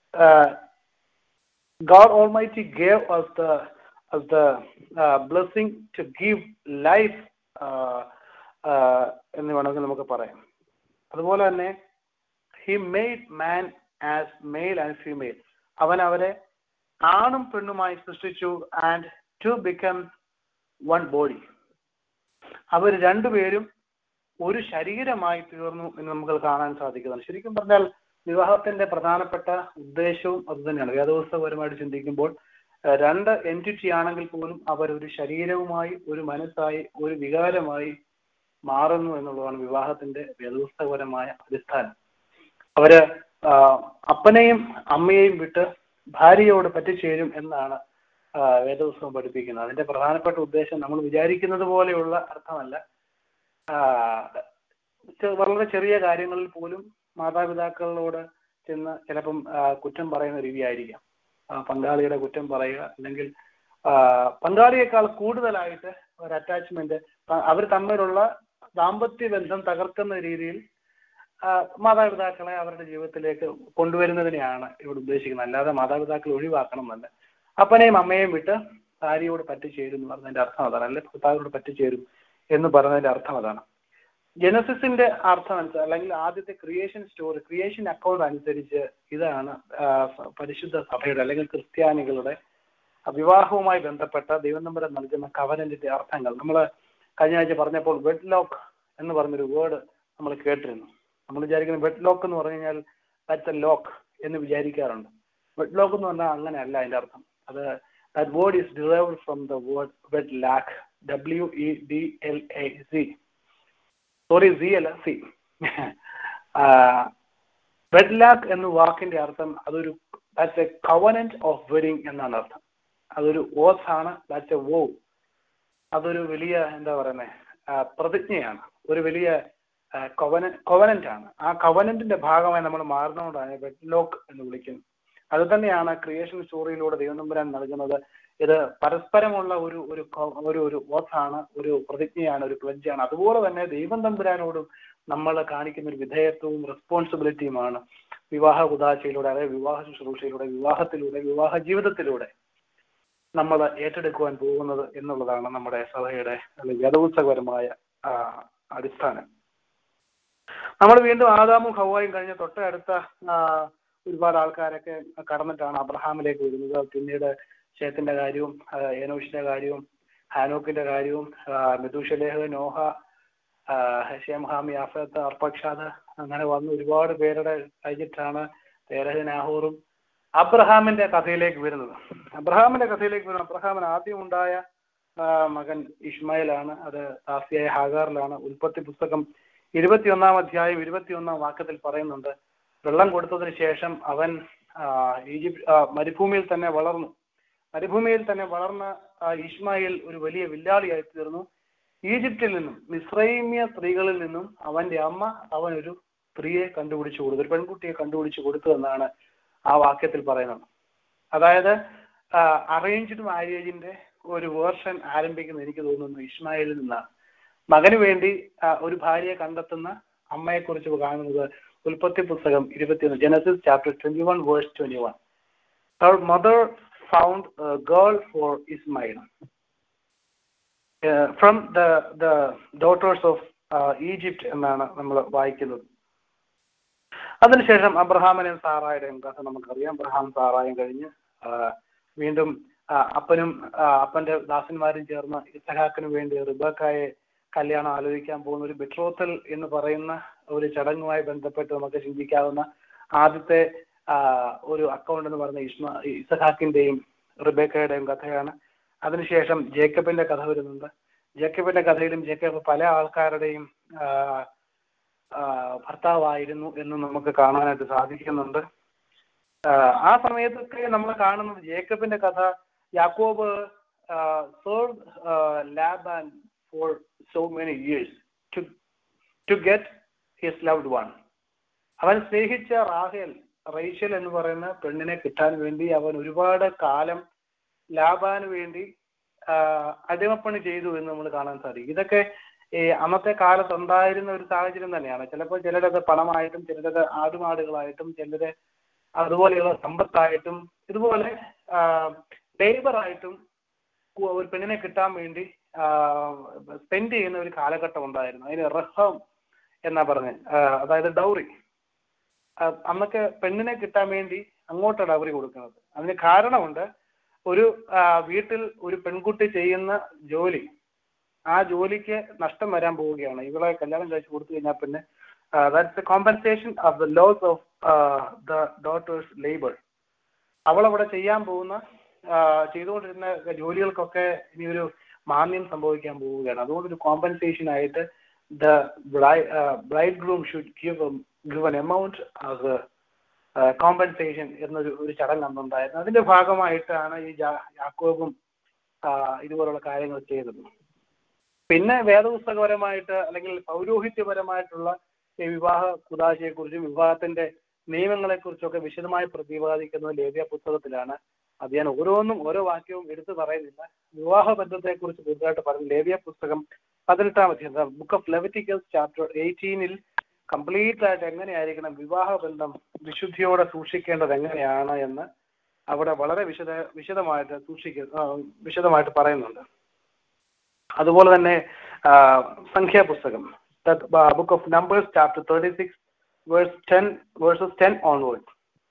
God Almighty gave us the as the uh, blessing to give life uh, uh, എന്ന് വേണമെങ്കിൽ നമുക്ക് പറയാം അതുപോലെ തന്നെ he made man as male and female അവൻ അവരെ ആണും പെണ്ണുമായി സൃഷ്ടിച്ചു and to become one body അവർ രണ്ടുപേരും ഒരു ശരീരമായി തീർന്നു എന്ന് നമുക്ക് കാണാൻ സാധിക്കുന്നതാണ് ശരിക്കും പറഞ്ഞാൽ വിവാഹത്തിന്റെ പ്രധാനപ്പെട്ട ഉദ്ദേശവും അതുതന്നെയാണ് വേദപുസ്തകപരമായിട്ട് ചിന്തിക്കുമ്പോൾ ഏഹ് രണ്ട് എൻറ്റിറ്റി ആണെങ്കിൽ പോലും അവർ ഒരു ശരീരവുമായി ഒരു മനസ്സായി ഒരു വികാരമായി മാറുന്നു എന്നുള്ളതാണ് വിവാഹത്തിന്റെ വേദപുസ്തകപരമായ അടിസ്ഥാനം അവര് ആ, അപ്പനെയും അമ്മയെയും വിട്ട് ഭാര്യയോട് പറ്റിച്ചേരും എന്നാണ് ആ, വേദപുസ്തകം പഠിപ്പിക്കുന്നത് അതിന്റെ പ്രധാനപ്പെട്ട ഉദ്ദേശം നമ്മൾ വിചാരിക്കുന്നത് പോലെയുള്ള അർത്ഥമല്ല ആ, ചെ- വളരെ ചെറിയ കാര്യങ്ങളിൽ പോലും മാതാപിതാക്കളോട് ചെന്ന് ചിലപ്പം ആ, കുറ്റം പറയുന്ന രീതിയായിരിക്കാം ആ, പങ്കാളിയുടെ കുറ്റം പറയുക അല്ലെങ്കിൽ ആ, പങ്കാളിയേക്കാൾ കൂടുതലായിട്ട് ഒരു അറ്റാച്ച്മെന്റ് അവർ തമ്മിലുള്ള ദാമ്പത്യ ബന്ധം തകർക്കുന്ന രീതിയിൽ ആ, മാതാപിതാക്കളെ അവരുടെ ജീവിതത്തിലേക്ക് കൊണ്ടുവരുന്നതിനെയാണ് ഇവിടെ ഉദ്ദേശിക്കുന്നത് അല്ലാതെ മാതാപിതാക്കളെ ഒഴിവാക്കണം എന്നല്ല അപ്പനെയും അമ്മയെയും വിട്ട് ഭാര്യയോട് പറ്റിച്ചേരും എന്ന് പറഞ്ഞതിന്റെ അർത്ഥം അതാണ് അല്ലെ ഭർത്താവിനോട് പറ്റിച്ചേരും എന്ന് പറഞ്ഞതിന്റെ അർത്ഥം അതാണ് ജനസിസിന്റെ അർത്ഥം അനുസരിച്ച് അല്ലെങ്കിൽ ആദ്യത്തെ ക്രിയേഷൻ സ്റ്റോറി ക്രിയേഷൻ അക്കൗണ്ട് അനുസരിച്ച് ഇതാണ് ആ, സ- പരിശുദ്ധ സഭയുടെ അല്ലെങ്കിൽ ക്രിസ്ത്യാനികളുടെ വിവാഹവുമായി ബന്ധപ്പെട്ട ദൈവം നമ്പരം നൽകുന്ന കവനന്റിന്റെ അർത്ഥങ്ങൾ നമ്മൾ കഴിഞ്ഞ ആഴ്ച പറഞ്ഞപ്പോൾ വെഡ് ലോക്ക് എന്ന് പറഞ്ഞൊരു വേർഡ് നമ്മൾ കേട്ടിരുന്നു നമ്മൾ വിചാരിക്കുന്ന വെഡ് ലോക്ക് എന്ന് പറഞ്ഞു കഴിഞ്ഞാൽ ദാറ്റ്സ് എ ലോക്ക് എന്ന് വിചാരിക്കാറുണ്ട് വെഡ് ലോക്ക് എന്ന് പറഞ്ഞാൽ അങ്ങനെയല്ല അതിന്റെ അർത്ഥം അത് that word is derived from the word wedlock W E D L A C sorry C അല്ല സി വെഡ് ലാക്ക് എന്ന വാക്കിന്റെ അർത്ഥം അതൊരു that's a covenant of wedding എന്നാണ് അർത്ഥം അതൊരു ഓസ് ആണ് ദാറ്റ്സ് എ വോ അതൊരു വലിയ എന്താ പറയുന്നത് പ്രതിജ്ഞയാണ് ഒരു വലിയ കൊവന കൊവനന്റ് ആണ് ആ കൊവനന്റിന്റെ ഭാഗമായി നമ്മൾ മാറുന്നതുകൊണ്ടാണ് വെഡ് ലോക്ക് എന്ന് വിളിക്കുന്നത് അത് തന്നെയാണ് ക്രിയേഷൻ സ്റ്റോറിയിലൂടെ ദൈവം തമ്പുരാൻ നൽകുന്നത് ഇത് പരസ്പരമുള്ള ഒരു ഒരു കൊ- ഒരു ഒരു ഓത്താണ് ഒരു പ്രതിജ്ഞയാണ് ഒരു പ്ലഡ്ജാണ് അതുപോലെ തന്നെ ദൈവം തമ്പുരാനോടും നമ്മൾ കാണിക്കുന്ന ഒരു വിധേയത്വവും റെസ്പോൺസിബിലിറ്റിയുമാണ് വിവാഹ കുതാശയിലൂടെ അതായത് വിവാഹ ശുശ്രൂഷയിലൂടെ വിവാഹത്തിലൂടെ വിവാഹ ജീവിതത്തിലൂടെ നമ്മൾ ഏറ്റെടുക്കുവാൻ പോകുന്നത് എന്നുള്ളതാണ് നമ്മുടെ സഭയുടെ അല്ലെങ്കിൽ വേദോത്സവപരമായ ആ, അടിസ്ഥാനം നമ്മൾ വീണ്ടും ആദാമും ഹവായും കഴിഞ്ഞ തൊട്ടടുത്ത ആ, ഒരുപാട് ആൾക്കാരൊക്കെ കടന്നിട്ടാണ് അബ്രഹാമിലേക്ക് വരുന്നത് പിന്നീട് ഷേത്തിന്റെ കാര്യവും ആ, ഏനോഷിന്റെ കാര്യവും ഹാനോക്കിന്റെ കാര്യവും ആ, മെതുഷലേഹ് നോഹ ആ, ഹഷേം ഹാമി അഫത്ത് അർപ്പക്ഷാദ് അങ്ങനെ വന്ന് ഒരുപാട് പേരുടെ കഴിഞ്ഞിട്ടാണ് തേരഹ് നാഹൂറും അബ്രഹാമിന്റെ കഥയിലേക്ക് വരുന്നത് അബ്രഹാമിന്റെ കഥയിലേക്ക് വരുന്നത് അബ്രഹാമിന് ആദ്യം ഉണ്ടായ ആ, മകൻ ഇഷ്മായിലാണ് അത് താസിയായ ഹാഗാറിലാണ് ഉൽപ്പത്തി പുസ്തകം ഇരുപത്തിയൊന്നാം അധ്യായം ഇരുപത്തിയൊന്നാം വാക്യത്തിൽ പറയുന്നുണ്ട് വെള്ളം കൊടുത്തതിന് ശേഷം അവൻ ആ, ഈജിപ്ത് ആ, മരുഭൂമിയിൽ തന്നെ വളർന്നു മരുഭൂമിയിൽ തന്നെ വളർന്ന ആ, ഇസ്മായിൽ ഒരു വലിയ വില്ലാളിയായി തീർന്നു ഈജിപ്തിൽ നിന്നും മിശ്രൈമ്യ സ്ത്രീകളിൽ നിന്നും അവന്റെ അമ്മ അവൻ ഒരു സ്ത്രീയെ കണ്ടുപിടിച്ചു കൊടുത്തു ഒരു പെൺകുട്ടിയെ കണ്ടുപിടിച്ചു കൊടുത്തു എന്നാണ് ആ വാക്യത്തിൽ പറയുന്നത് അതായത് അറേഞ്ച്ഡ് മാരേജിന്റെ ഒരു വേർഷൻ ആരംഭിക്കുന്ന എനിക്ക് തോന്നുന്നു ഇസ്മായിലിൽ നിന്നാണ് മകന് വേണ്ടി ആ, ഒരു ഭാര്യയെ കണ്ടെത്തുന്ന അമ്മയെ കുറിച്ച് കാണുന്നത് ഉൽപ്പത്തി പുസ്തകം ഇരുപത്തിയൊന്ന് Genesis chapter twenty one verse twenty one her mother found girl for Ishmael from the the daughters of Egypt എന്നാണ് നമ്മൾ വായിക്കുന്നത് അതിനുശേഷം അബ്രഹാമിനെയും സാറായുടെയും കഥ നമുക്കറിയാം അബ്രഹാം സാറായും കഴിഞ്ഞ് ആ, വീണ്ടും ആ, അപ്പനും ആ, അപ്പന്റെ ദാസന്മാരും ചേർന്ന് ഇസഹാക്കിന് വേണ്ടി റിബക്കായെ കല്യാണം ആലോചിക്കാൻ പോകുന്ന ഒരു ബിട്രോത്തൽ എന്ന് പറയുന്ന ഒരു ചടങ്ങുമായി ബന്ധപ്പെട്ട് നമുക്ക് ചിന്തിക്കാവുന്ന ആദ്യത്തെ ആ, ഒരു അക്കൗണ്ട് എന്ന് പറയുന്ന ഇസ്മ ഇസഹാക്കിന്റെയും റിബേക്കയുടെയും കഥയാണ് അതിനുശേഷം ജേക്കബിന്റെ കഥ വരുന്നുണ്ട് ജേക്കബിന്റെ കഥയിലും ജേക്കബ് പല ആൾക്കാരുടെയും ആ, ആ, ഭർത്താവായിരുന്നു എന്ന് നമുക്ക് കാണാനായിട്ട് സാധിക്കുന്നുണ്ട് ആ, ആ സമയത്തൊക്കെ നമ്മൾ കാണുന്നത് ജേക്കബിന്റെ കഥ യാക്കോബ് serve Laban for so many years to to get his loved one അവൻ സ്നേഹിച്ച റാഹേൽ റൈച്ചൽ എന്ന് പറയുന്ന പെണ്ണിനെ കിട്ടാൻ വേണ്ടി അവൻ ഒരുപാട് കാലം ലാബാന് വേണ്ടി ആ, അടിമപ്പണി ചെയ്തു എന്ന് നമ്മൾ കാണാൻ സാധിക്കും ഇതൊക്കെ ഈ അന്നത്തെ കാലത്ത് ഉണ്ടായിരുന്ന ഒരു സാഹചര്യം തന്നെയാണ് ചിലപ്പോൾ ചിലരത് പണമായിട്ടും ചിലരത് ആടുമാടുകളായിട്ടും ചിലര് അതുപോലെയുള്ള സമ്പത്തായിട്ടും ഇതുപോലെ ലേബറായിട്ടും ഒരു പെണ്ണിനെ കിട്ടാൻ വേണ്ടി സ്പെൻഡ് ചെയ്യുന്ന ഒരു കാലഘട്ടം ഉണ്ടായിരുന്നു അതിന് റഹം എന്നാ പറഞ്ഞ് ആ, അതായത് ഡൗറി അന്നൊക്കെ പെണ്ണിനെ കിട്ടാൻ വേണ്ടി അങ്ങോട്ട് ഡൗറി കൊടുക്കുന്നത് അതിന് കാരണമുണ്ട് ഒരു ആ, വീട്ടിൽ ഒരു പെൺകുട്ടി ചെയ്യുന്ന ജോലി ആ ജോലിക്ക് നഷ്ടം വരാൻ പോവുകയാണ് ഇവളെ കല്യാണം കഴിച്ച് കൊടുത്തു കഴിഞ്ഞാൽ പിന്നെ that's a compensation of the loss of the daughter's labour അവൾ അവിടെ ചെയ്യാൻ പോകുന്ന ആ, ചെയ്തുകൊണ്ടിരുന്ന ജോലികൾക്കൊക്കെ ഇനി ഒരു മാന്യം സംഭവിക്കാൻ പോവുകയാണ് അതുകൊണ്ട് ഒരു കോമ്പൻസേഷൻ ആയിട്ട് the bride groom should give give an amount as compensation എന്നൊരു ഒരു ചടങ്ങ് അന്നുണ്ടായിരുന്നു അതിന്റെ ഭാഗമായിട്ടാണ് ഈ ജാ- യാക്കോബും ആ, ഇതുപോലുള്ള കാര്യങ്ങൾ ചെയ്തത് പിന്നെ വേദപുസ്തകപരമായിട്ട് അല്ലെങ്കിൽ പൗരോഹിത്യപരമായിട്ടുള്ള ഈ വിവാഹ കുതാശയെക്കുറിച്ചും വിവാഹത്തിന്റെ നിയമങ്ങളെക്കുറിച്ചൊക്കെ വിശദമായി പ്രതിപാദിക്കുന്നത് ലേവ്യ പുസ്തകത്തിലാണ് അത് ഞാൻ ഓരോന്നും ഓരോ വാക്യവും എടുത്തു പറയുന്നില്ല വിവാഹ ബന്ധത്തെക്കുറിച്ച് കൂടുതലായിട്ട് പറഞ്ഞു ലേവ്യ പുസ്തകം പതിനെട്ടാം അധ്യായം ബുക്ക് ഓഫ് ലെവറ്റിക്കൽസ് ചാപ്റ്റർ എയ്റ്റീനിൽ കംപ്ലീറ്റ് ആയിട്ട് എങ്ങനെയായിരിക്കണം വിവാഹ ബന്ധം വിശുദ്ധിയോടെ സൂക്ഷിക്കേണ്ടത് എങ്ങനെയാണ് എന്ന് അവിടെ വളരെ വിശദ വിശദമായിട്ട് സൂക്ഷിക്ക ആ, വിശദമായിട്ട് പറയുന്നുണ്ട് അതുപോലെ തന്നെ ആ, സംഖ്യാപുസ്തകം book of Numbers chapter thirty six verse ten verses ten onward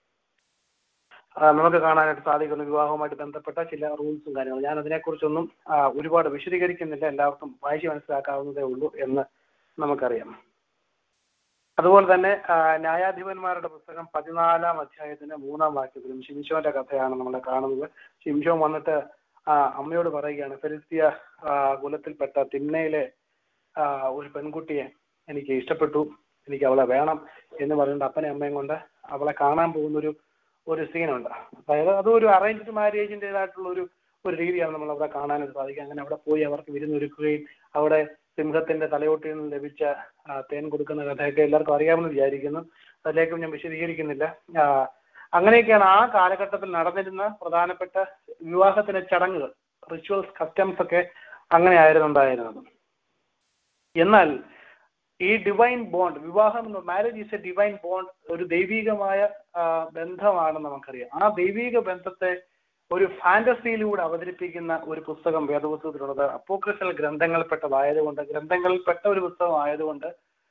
നമുക്ക് കാണാനായിട്ട് സാധിക്കുന്ന വിവാഹവുമായിട്ട് ബന്ധപ്പെട്ട ചില റൂൾസും കാര്യങ്ങളും ഞാൻ അതിനെക്കുറിച്ചൊന്നും ആ, ഒരുപാട് വിശദീകരിക്കുന്നില്ല എല്ലാവർക്കും വായിച്ച് മനസ്സിലാക്കാവുന്നതേ ഉള്ളൂ എന്ന് നമുക്കറിയാം അതുപോലെ തന്നെ ആ, ന്യായാധിപന്മാരുടെ പുസ്തകം പതിനാലാം അധ്യായത്തിന്റെ മൂന്നാം വാക്യത്തിലും ശിംശോന്റെ കഥയാണ് നമ്മൾ കാണുന്നത് ശിംശോൻ വന്നിട്ട് ആ, അമ്മയോട് പറയുകയാണ് ഫെലിസ്തീയ ആ, കുലത്തിൽപ്പെട്ട തിന്നയിലെ ആ, ഒരു പെൺകുട്ടിയെ എനിക്ക് ഇഷ്ടപ്പെട്ടു എനിക്ക് അവളെ വേണം എന്ന് പറഞ്ഞിട്ട് അപ്പനെ അമ്മയും കൊണ്ട് അവളെ കാണാൻ പോകുന്ന ഒരു ഒരു സീനുണ്ട് അതായത് അതും ഒരു അറേഞ്ച്ഡ് മാരേജിൻ്റെതായിട്ടുള്ള ഒരു ഒരു രീതിയാണ് നമ്മൾ അവിടെ കാണാനായിട്ട് സാധിക്കുക അങ്ങനെ അവിടെ പോയി അവർക്ക് വിരുന്നൊരുക്കുകയും അവിടെ സിംഹത്തിന്റെ തലയോട്ടിൽ നിന്ന് ലഭിച്ച ആ, തേൻ കൊടുക്കുന്ന കഥയൊക്കെ എല്ലാവർക്കും അറിയാമെന്ന് വിചാരിക്കുന്നു അതിലേക്കും ഞാൻ വിശദീകരിക്കുന്നില്ല ആ, അങ്ങനെയൊക്കെയാണ് ആ കാലഘട്ടത്തിൽ നടന്നിരുന്ന പ്രധാനപ്പെട്ട വിവാഹത്തിന്റെ ചടങ്ങുകൾ റിച്വൽസ് കസ്റ്റംസ് ഒക്കെ അങ്ങനെയായിരുന്നു ഉണ്ടായിരുന്നത് എന്നാൽ ഈ ഡിവൈൻ ബോണ്ട് വിവാഹം marriage is a divine bond ഒരു ദൈവികമായ ആ, ബന്ധമാണെന്ന് നമുക്കറിയാം ആ ദൈവിക ബന്ധത്തെ ഒരു ഫാന്റസിയിലൂടെ അവതരിപ്പിക്കുന്ന ഒരു പുസ്തകം വേദപുസ്തകത്തിലുള്ളത് അപ്പോക്രിസൽ ഗ്രന്ഥങ്ങളിൽപ്പെട്ടതായതുകൊണ്ട് ഗ്രന്ഥങ്ങളിൽപ്പെട്ട ഒരു പുസ്തകം ആയതുകൊണ്ട്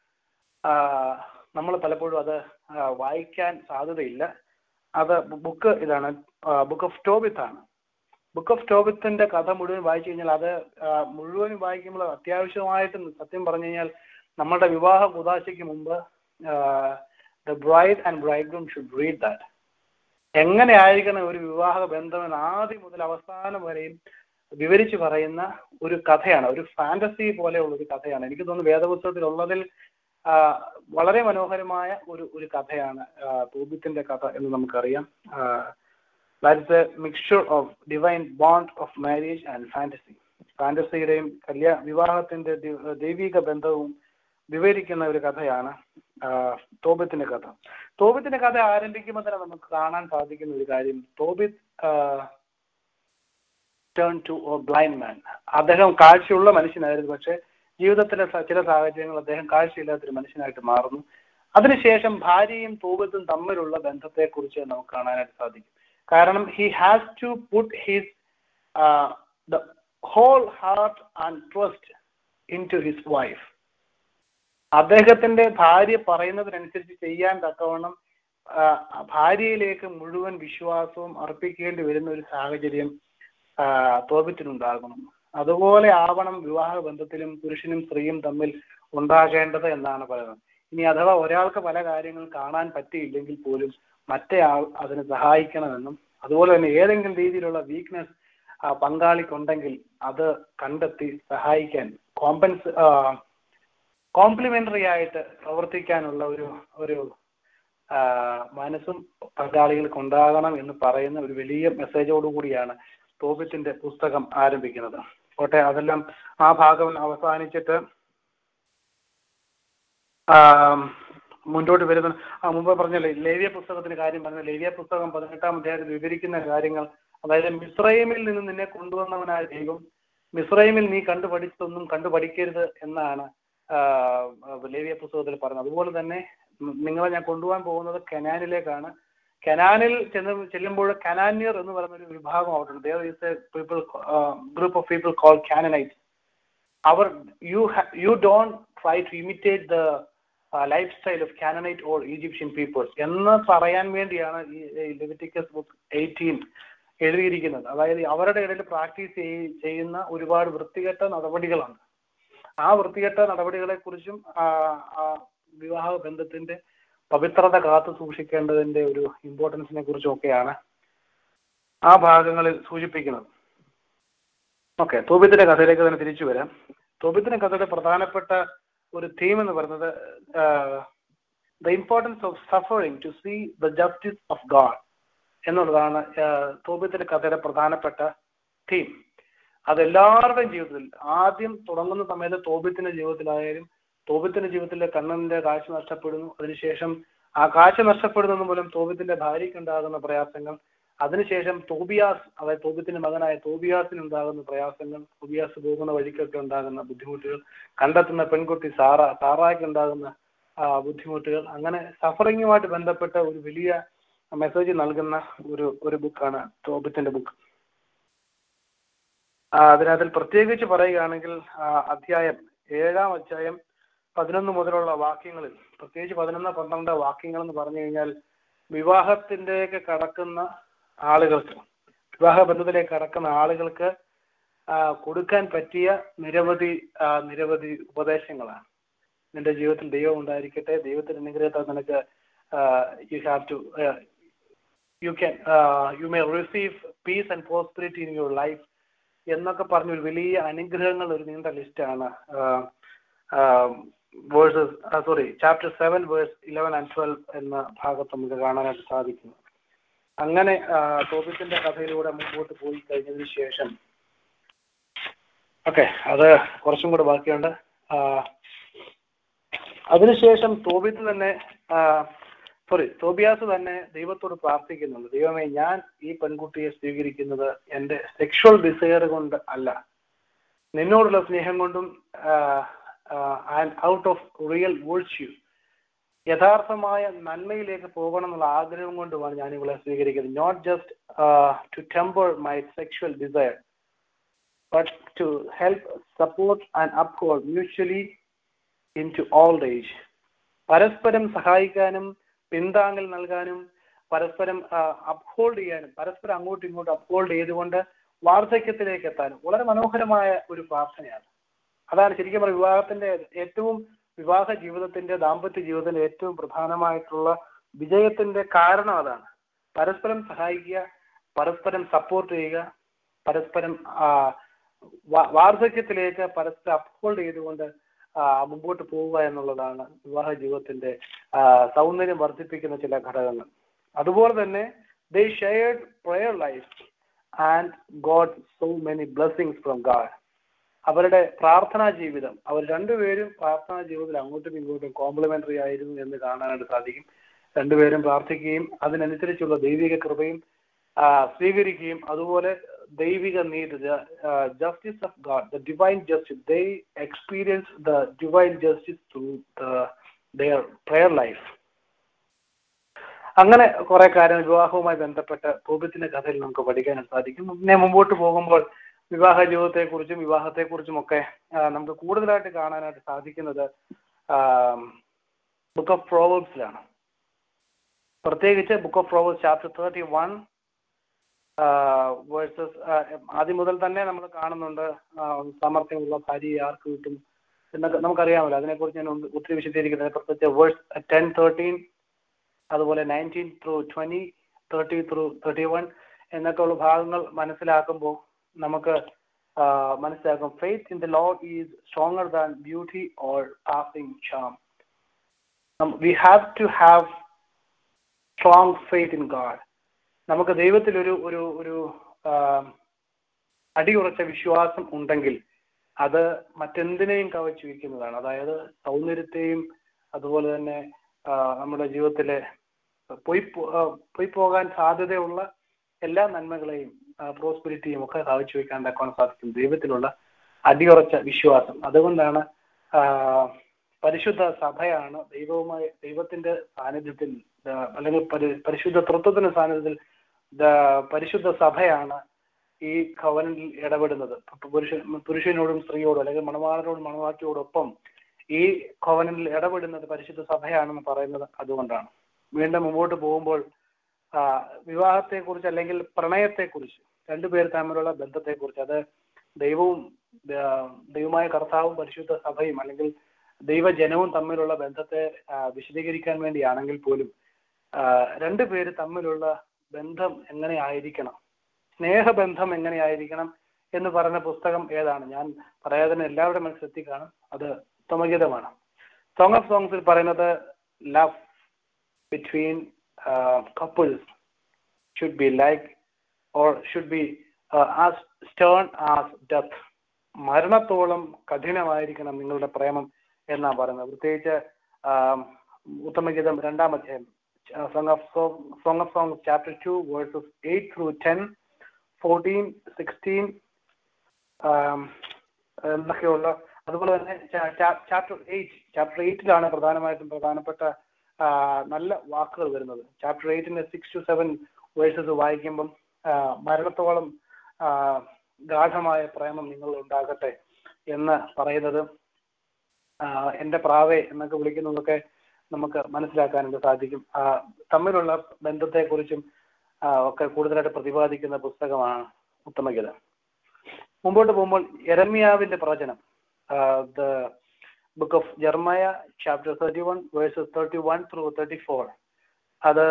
നമ്മൾ പലപ്പോഴും അത് ആ, വായിക്കാൻ സാധ്യതയില്ല അത് ബുക്ക് ഇതാണ് ബുക്ക് ഓഫ് ടോബിത്ത് ആണ് ബുക്ക് ഓഫ് ടോബിത്തിന്റെ കഥ മുഴുവൻ വായിച്ചു കഴിഞ്ഞാൽ അത് ആ, മുഴുവൻ വായിക്കുമ്പോൾ അത്യാവശ്യമായിട്ടും സത്യം പറഞ്ഞു കഴിഞ്ഞാൽ നമ്മുടെ വിവാഹ കുതാശയ്ക്ക് മുമ്പ് the bride and bride groom should read that എങ്ങനെ ആയിരിക്കണം ഒരു വിവാഹ ബന്ധമെന്ന് ആദ്യം മുതൽ അവസാനം വരെയും വിവരിച്ച് പറയുന്ന ഒരു കഥയാണ് ഒരു ഫാന്റസി പോലെയുള്ള ഒരു കഥയാണ് എനിക്ക് തോന്നുന്നു വേദപുസ്തകത്തിൽ ഉള്ളതിൽ ആ, വളരെ മനോഹരമായ ഒരു ഒരു കഥയാണ് ആ, തോബിത്തിന്റെ കഥ എന്ന് നമുക്കറിയാം that's a mixture of divine bond of marriage and fantasy ഫാന്റസിയുടെയും കല്യാ വിവാഹത്തിന്റെ ദി- ദൈവിക ബന്ധവും വിവരിക്കുന്ന ഒരു കഥയാണ് ആ, തോബിത്തിന്റെ കഥ തോബിത്തിന്റെ കഥ ആരംഭിക്കുമ്പോൾ തന്നെ നമുക്ക് കാണാൻ സാധിക്കുന്ന ഒരു കാര്യം Tobit turn to a blind man അദ്ദേഹം കാഴ്ചയുള്ള മനുഷ്യനായിരുന്നു പക്ഷെ ജീവിതത്തിലെ സ- ചില സാഹചര്യങ്ങൾ അദ്ദേഹം കാഴ്ചയില്ലാത്തൊരു മനുഷ്യനായിട്ട് മാറുന്നു അതിനുശേഷം ഭാര്യയും തോബത്തും തമ്മിലുള്ള ബന്ധത്തെക്കുറിച്ച് നമുക്ക് കാണാനായിട്ട് സാധിക്കും കാരണം he has to put his the whole heart and trust in to his wife അദ്ദേഹത്തിന്റെ ഭാര്യ പറയുന്നതിനനുസരിച്ച് ചെയ്യാൻ തക്കവണ്ണം ആ, ഭാര്യയിലേക്ക് മുഴുവൻ വിശ്വാസവും അർപ്പിക്കേണ്ടി വരുന്ന ഒരു സാഹചര്യം ആ, തോപിത്തിനുണ്ടാകണം അതുപോലെ ആവണം വിവാഹ ബന്ധത്തിലും പുരുഷനും സ്ത്രീയും തമ്മിൽ ഉണ്ടാകേണ്ടത് എന്നാണ് പറയുന്നത് ഇനി അഥവാ ഒരാൾക്ക് പല കാര്യങ്ങൾ കാണാൻ പറ്റിയില്ലെങ്കിൽ പോലും മറ്റേ ആൾ അതിന് സഹായിക്കണമെന്നും അതുപോലെ തന്നെ ഏതെങ്കിലും രീതിയിലുള്ള വീക്ക്നെസ് പങ്കാളിക്കുണ്ടെങ്കിൽ അത് കണ്ടെത്തി സഹായിക്കാൻ കോമ്പൻസ് കോംപ്ലിമെന്ററി ആയിട്ട് പ്രവർത്തിക്കാനുള്ള ഒരു ഒരു ആ, മനസ്സും പങ്കാളികൾക്ക് ഉണ്ടാകണം എന്ന് പറയുന്ന ഒരു വലിയ മെസ്സേജോടുകൂടിയാണ് തോബിത്തിന്റെ പുസ്തകം ആരംഭിക്കുന്നത് ഓട്ടെ അതെല്ലാം ആ ഭാഗം അവസാനിച്ചിട്ട് ആ, മുന്നോട്ട് വരുന്ന ആ മുമ്പ് പറഞ്ഞല്ലേ ലേവ്യ പുസ്തകത്തിന്റെ കാര്യം പറഞ്ഞ ലേവ്യ പുസ്തകം പതിനെട്ടാം അധ്യായത്തിൽ വിവരിക്കുന്ന കാര്യങ്ങൾ അതായത് മിസ്രൈമിൽ നിന്ന് നിന്നെ കൊണ്ടുവന്നവനായ ദൈവം മിസ്രൈമിൽ നീ കണ്ടുപഠിച്ചതൊന്നും കണ്ടുപഠിക്കരുത് എന്നാണ് ആ, ലേവ്യ പുസ്തകത്തിൽ പറഞ്ഞത് അതുപോലെ തന്നെ ഉം നിങ്ങളെ ഞാൻ കൊണ്ടുപോകാൻ പോകുന്നത് കനാനിലേക്കാണ് കനാനിൽ ചെന്ന് ചെല്ലുമ്പോൾ കനാനിയർ എന്ന് പറയുന്ന ഒരു വിഭാഗം അവിടെയുണ്ട് there is a people group of people call Canaanite അവർ you you don't try to imitate the life style of Canaanite or Egyptian peoples എന്ന് പറയാൻ വേണ്ടിയാണ് ഈ ലെവിറ്റിക്കസ് ബുക്ക് എയ്റ്റീൻ എഴുതിയിരിക്കുന്നത് അതായത് അവരുടെ ഇടയിൽ പ്രാക്ടീസ് ചെയ്യുന്ന ഒരുപാട് വൃത്തികെട്ട നടപടികളുണ്ട് ആ വൃത്തികെട്ട നടപടികളെ കുറിച്ചും വിവാഹ ബന്ധത്തിന്റെ പവിത്രത കാത്തു സൂക്ഷിക്കേണ്ടതിന്റെ ഒരു ഇമ്പോർട്ടൻസിനെ കുറിച്ചും ഒക്കെയാണ് ആ ഭാഗങ്ങളിൽ സൂചിപ്പിക്കുന്നത് ഓക്കെ തോബിത്തിന്റെ കഥയിലേക്ക് തന്നെ തിരിച്ചു വരാം തോബിത്തിന്റെ കഥയുടെ പ്രധാനപ്പെട്ട ഒരു തീം എന്ന് പറയുന്നത് the importance of suffering to see the justice of God എന്നുള്ളതാണ് തോബിത്തിന്റെ കഥയുടെ പ്രധാനപ്പെട്ട തീം അത് എല്ലാവരുടെയും ജീവിതത്തിൽ ആദ്യം തുടങ്ങുന്ന സമയത്ത് തോബിത്തിന്റെ ജീവിതത്തിലായാലും തോബിത്തിന്റെ ജീവിതത്തിലെ കണ്ണന്റെ കാഴ്ച നഷ്ടപ്പെടുന്നു അതിനുശേഷം ആ കാഴ്ച നഷ്ടപ്പെടുന്നത് മൂലം തോബിത്തിന്റെ ഭാര്യയ്ക്ക് ഉണ്ടാകുന്ന പ്രയാസങ്ങൾ അതിനുശേഷം തോബിയാസ് അതായത് തോബിത്തിന്റെ മകനായ തോബിയാസിന് ഉണ്ടാകുന്ന പ്രയാസങ്ങൾ തോബിയാസ് പോകുന്ന വഴിക്കൊക്കെ ഉണ്ടാകുന്ന ബുദ്ധിമുട്ടുകൾ കണ്ടെത്തുന്ന പെൺകുട്ടി സാറ സാറായ്ക്ക് ഉണ്ടാകുന്ന ആ, ബുദ്ധിമുട്ടുകൾ അങ്ങനെ സഫറിങ്ങുമായിട്ട് ബന്ധപ്പെട്ട ഒരു വലിയ മെസ്സേജ് നൽകുന്ന ഒരു ഒരു ബുക്കാണ് തോബിത്തിന്റെ ബുക്ക് അതിനകത്തിൽ പ്രത്യേകിച്ച് പറയുകയാണെങ്കിൽ ആ, അധ്യായം ഏഴാം അധ്യായം പതിനൊന്ന് മുതലുള്ള വാക്യങ്ങളിൽ പ്രത്യേകിച്ച് പതിനൊന്ന് പന്ത്രണ്ട് വാക്യങ്ങൾ എന്ന് പറഞ്ഞു കഴിഞ്ഞാൽ വിവാഹത്തിലേക്ക് കടക്കുന്ന ആളുകൾക്ക് വിവാഹ ബന്ധത്തിലേക്ക് കടക്കുന്ന ആളുകൾക്ക് ആ, കൊടുക്കാൻ പറ്റിയ നിരവധി ആ, നിരവധി ഉപദേശങ്ങളാണ് നിന്റെ ജീവിതത്തിൽ ദൈവം ഉണ്ടായിരിക്കട്ടെ ദൈവത്തിന്റെ അനുഗ്രഹത്താൽ നിനക്ക് you have to you can you may receive peace and prosperity in your life എന്നൊക്കെ പറഞ്ഞ ഒരു വലിയ അനുഗ്രഹങ്ങൾ ഒരു നീണ്ട ലിസ്റ്റാണ് verses sorry chapter seven verse eleven and twelve എന്ന ഭാഗത്ത് നമുക്ക് കാണാനായിട്ട് സാധിക്കുന്നു അങ്ങനെ തോബിത്തിന്റെ കഥയിലൂടെ മുമ്പോട്ട് പോയി കഴിഞ്ഞതിന് ശേഷം ഓക്കെ അത് കുറച്ചും കൂടെ ബാക്കിയുണ്ട് ആ, അതിനുശേഷം തോബിത്ത് തന്നെ സോറി തോബിയാസ് തന്നെ ദൈവത്തോട് പ്രാർത്ഥിക്കുന്നുണ്ട് ദൈവമേ ഞാൻ ഈ പെൺകുട്ടിയെ സ്വീകരിക്കുന്നത് എൻ്റെ സെക്ഷുവൽ ഡിസയർ കൊണ്ട് അല്ല നിന്നോടുള്ള സ്നേഹം കൊണ്ടും and out of real virtue യഥാർത്ഥമായ നന്മയിലേക്ക് പോകണം എന്നുള്ള ആഗ്രഹം കൊണ്ടുമാണ് ഞാൻ ഇവളെ സ്വീകരിക്കുന്നത് not just to temper my sexual desire but to help support and uphold mutually in to old age പരസ്പരം സഹായിക്കാനും പിന്താങ്ങൽ നൽകാനും പരസ്പരം അപ്ഹോൾഡ് ചെയ്യാനും പരസ്പരം അങ്ങോട്ടും ഇങ്ങോട്ടും അപ്ഹോൾഡ് ചെയ്തുകൊണ്ട് വാർദ്ധക്യത്തിലേക്ക് എത്താനും വളരെ മനോഹരമായ ഒരു പ്രാർത്ഥനയാണ് അതാണ് ശരിക്കും പറഞ്ഞ വിവാഹത്തിന്റെ ഏറ്റവും വിവാഹ ജീവിതത്തിന്റെ ദാമ്പത്യ ജീവിതത്തിന്റെ ഏറ്റവും പ്രധാനമായിട്ടുള്ള വിജയത്തിന്റെ കാരണം അതാണ് പരസ്പരം സഹായിക്കുക പരസ്പരം സപ്പോർട്ട് ചെയ്യുക പരസ്പരം ആ, വാ- വാർദ്ധക്യത്തിലേക്ക് പരസ്പരം അപ്ഹോൾഡ് ചെയ്തുകൊണ്ട് ആ, മുമ്പോട്ട് പോവുക എന്നുള്ളതാണ് വിവാഹ ജീവിതത്തിന്റെ ആ, സൗന്ദര്യം വർദ്ധിപ്പിക്കുന്ന ചില ഘടകങ്ങൾ അതുപോലെ തന്നെ they shared prayer life and God so many blessings from God അവരുടെ പ്രാർത്ഥനാ ജീവിതം അവർ രണ്ടുപേരും പ്രാർത്ഥനാ ജീവിതത്തിൽ അങ്ങോട്ടും ഇങ്ങോട്ടും കോംപ്ലിമെന്ററി ആയിരുന്നു എന്ന് കാണാനായിട്ട് സാധിക്കും രണ്ടുപേരും പ്രാർത്ഥിക്കുകയും അതിനനുസരിച്ചുള്ള ദൈവിക കൃപയും ആ, സ്വീകരിക്കുകയും അതുപോലെ ദൈവിക നീതി justice of God the divine justice they experience the divine justice through their prayer life അങ്ങനെ കുറെ കാര്യങ്ങൾ വിവാഹവുമായി ബന്ധപ്പെട്ട പൂർവ്വത്തിന്റെ കഥയിൽ നമുക്ക് പഠിക്കാനായിട്ട് സാധിക്കും പിന്നെ മുമ്പോട്ട് പോകുമ്പോൾ വിവാഹ ജീവിതത്തെക്കുറിച്ചും വിവാഹത്തെക്കുറിച്ചും ഒക്കെ ആ, നമുക്ക് കൂടുതലായിട്ട് കാണാനായിട്ട് സാധിക്കുന്നത് ബുക്ക് ഓഫ് പ്രോവേബ്സിലാണ് പ്രത്യേകിച്ച് book of Proverbs chapter thirty one verses ആദ്യം മുതൽ തന്നെ നമ്മൾ കാണുന്നുണ്ട് ആ, സാമർത്ഥ്യമുള്ള ഭാര്യ ആർക്ക് കിട്ടും എന്നൊക്കെ നമുക്കറിയാമല്ലോ അതിനെക്കുറിച്ച് ഞാൻ ഒന്ന് ഒത്തിരി വിശദീകരിക്കുന്നത് പ്രത്യേകിച്ച് വേഴ്സ് ടെൻ തേർട്ടീൻ അതുപോലെ nineteen through twenty thirty through thirty one എന്നൊക്കെയുള്ള ഭാഗങ്ങൾ മനസ്സിലാക്കുമ്പോൾ നമുക്ക് ആ, മനസ്സിലാക്കും faith in the law is stronger than beauty or passing charm we have to have strong faith in God നമുക്ക് ദൈവത്തിൽ ഒരു ഒരു ഒരു ആ, അടിയുറച്ച വിശ്വാസം ഉണ്ടെങ്കിൽ അത് മറ്റെന്തിനേയും കവച്ചു വയ്ക്കുന്നതാണ് അതായത് സൗന്ദര്യത്തെയും അതുപോലെ തന്നെ ആ, നമ്മുടെ ജീവിതത്തിലെ പോയി പോ- ആ, പോയി പോകാൻ സാധ്യതയുള്ള എല്ലാ നന്മകളെയും പ്രോസ്പെരിറ്റിയും ഒക്കെ കവച്ചു വെക്കാൻ തക്കവണ്ണം സാധിക്കും ദൈവത്തിലുള്ള അടിയുറച്ച വിശ്വാസം അതുകൊണ്ടാണ് ആ, പരിശുദ്ധ സഭയാണ് ദൈവവുമായി ദൈവത്തിന്റെ സാന്നിധ്യത്തിൽ ആ, അല്ലെങ്കിൽ പരി- പരിശുദ്ധ തൃത്വത്തിന്റെ സാന്നിധ്യത്തിൽ ദ- പരിശുദ്ധ സഭയാണ് ഈ കവനിൽ ഇടപെടുന്നത് ഇപ്പൊ പുരുഷൻ പുരുഷനോടും സ്ത്രീയോടും അല്ലെങ്കിൽ മണവാളനോടും മണവാട്ടിയോടൊപ്പം ഈ കവനിൽ ഇടപെടുന്നത് പരിശുദ്ധ സഭയാണെന്ന് പറയുന്നത് അതുകൊണ്ടാണ് വീണ്ടും മുമ്പോട്ട് പോകുമ്പോൾ ആ, വിവാഹത്തെക്കുറിച്ച് അല്ലെങ്കിൽ പ്രണയത്തെക്കുറിച്ച് രണ്ടുപേർ തമ്മിലുള്ള ബന്ധത്തെക്കുറിച്ച് അത് ദൈവവും ആ, ദൈവമായ കർത്താവും പരിശുദ്ധ സഭയും അല്ലെങ്കിൽ ദൈവജനവും തമ്മിലുള്ള ബന്ധത്തെ ആ, വിശദീകരിക്കാൻ വേണ്ടിയാണെങ്കിൽ പോലും ആ, രണ്ടുപേര് തമ്മിലുള്ള ബന്ധം എങ്ങനെ ആയിരിക്കണം സ്നേഹബന്ധം എങ്ങനെയായിരിക്കണം എന്ന് പറഞ്ഞ പുസ്തകം ഏതാണ് ഞാൻ പറയാതെ തന്നെ എല്ലാവരുടെ മനസ്സിലെത്തി കാണും അത് ഉത്തമഗീതമാണ് സോങ് ഓഫ് സോങ്സിൽ പറയുന്നത് love between couples should be like or should be as stern as death മരണത്തോളം കഠിനമായിരിക്കണം നിങ്ങളുടെ പ്രേമം എന്നാണ് പറയുന്നത് പ്രത്യേകിച്ച് ആം, ഉത്തമഗീതം രണ്ടാം അധ്യായം song of song of song chapter two verses eight through ten fourteen sixteen എന്നൊക്കെയുള്ള അതുപോലെ തന്നെ ചാപ്റ്റർ എയ്റ്റ് ചാപ്റ്റർ എയ്റ്റിലാണ് പ്രധാനമായിട്ടും പ്രധാനപ്പെട്ട ആ, നല്ല വാക്കുകൾ വരുന്നത് ചാപ്റ്റർ എയ്റ്റിന്റെ സിക്സ് ടു സെവൻ വേഴ്സസ് വായിക്കുമ്പം ആ, മരണത്തോളം ആ, ഗാഠമായ പ്രേമം നിങ്ങൾ ഉണ്ടാകട്ടെ എന്ന് പറയുന്നത് ആ, എന്റെ പ്രാവേ എന്നൊക്കെ വിളിക്കുന്നതൊക്കെ നമുക്ക് മനസ്സിലാക്കാനായിട്ട് സാധിക്കും ആ, തമ്മിലുള്ള ബന്ധത്തെക്കുറിച്ചും ആ, ഒക്കെ കൂടുതലായിട്ട് പ്രതിപാദിക്കുന്ന പുസ്തകമാണ് ഉത്തമഗീത മുമ്പോട്ട് പോകുമ്പോൾ എരമ്യാവിന്റെ പ്രവചനം the book of Jeremiah chapter thirty one verses thirty one through thirty four അത്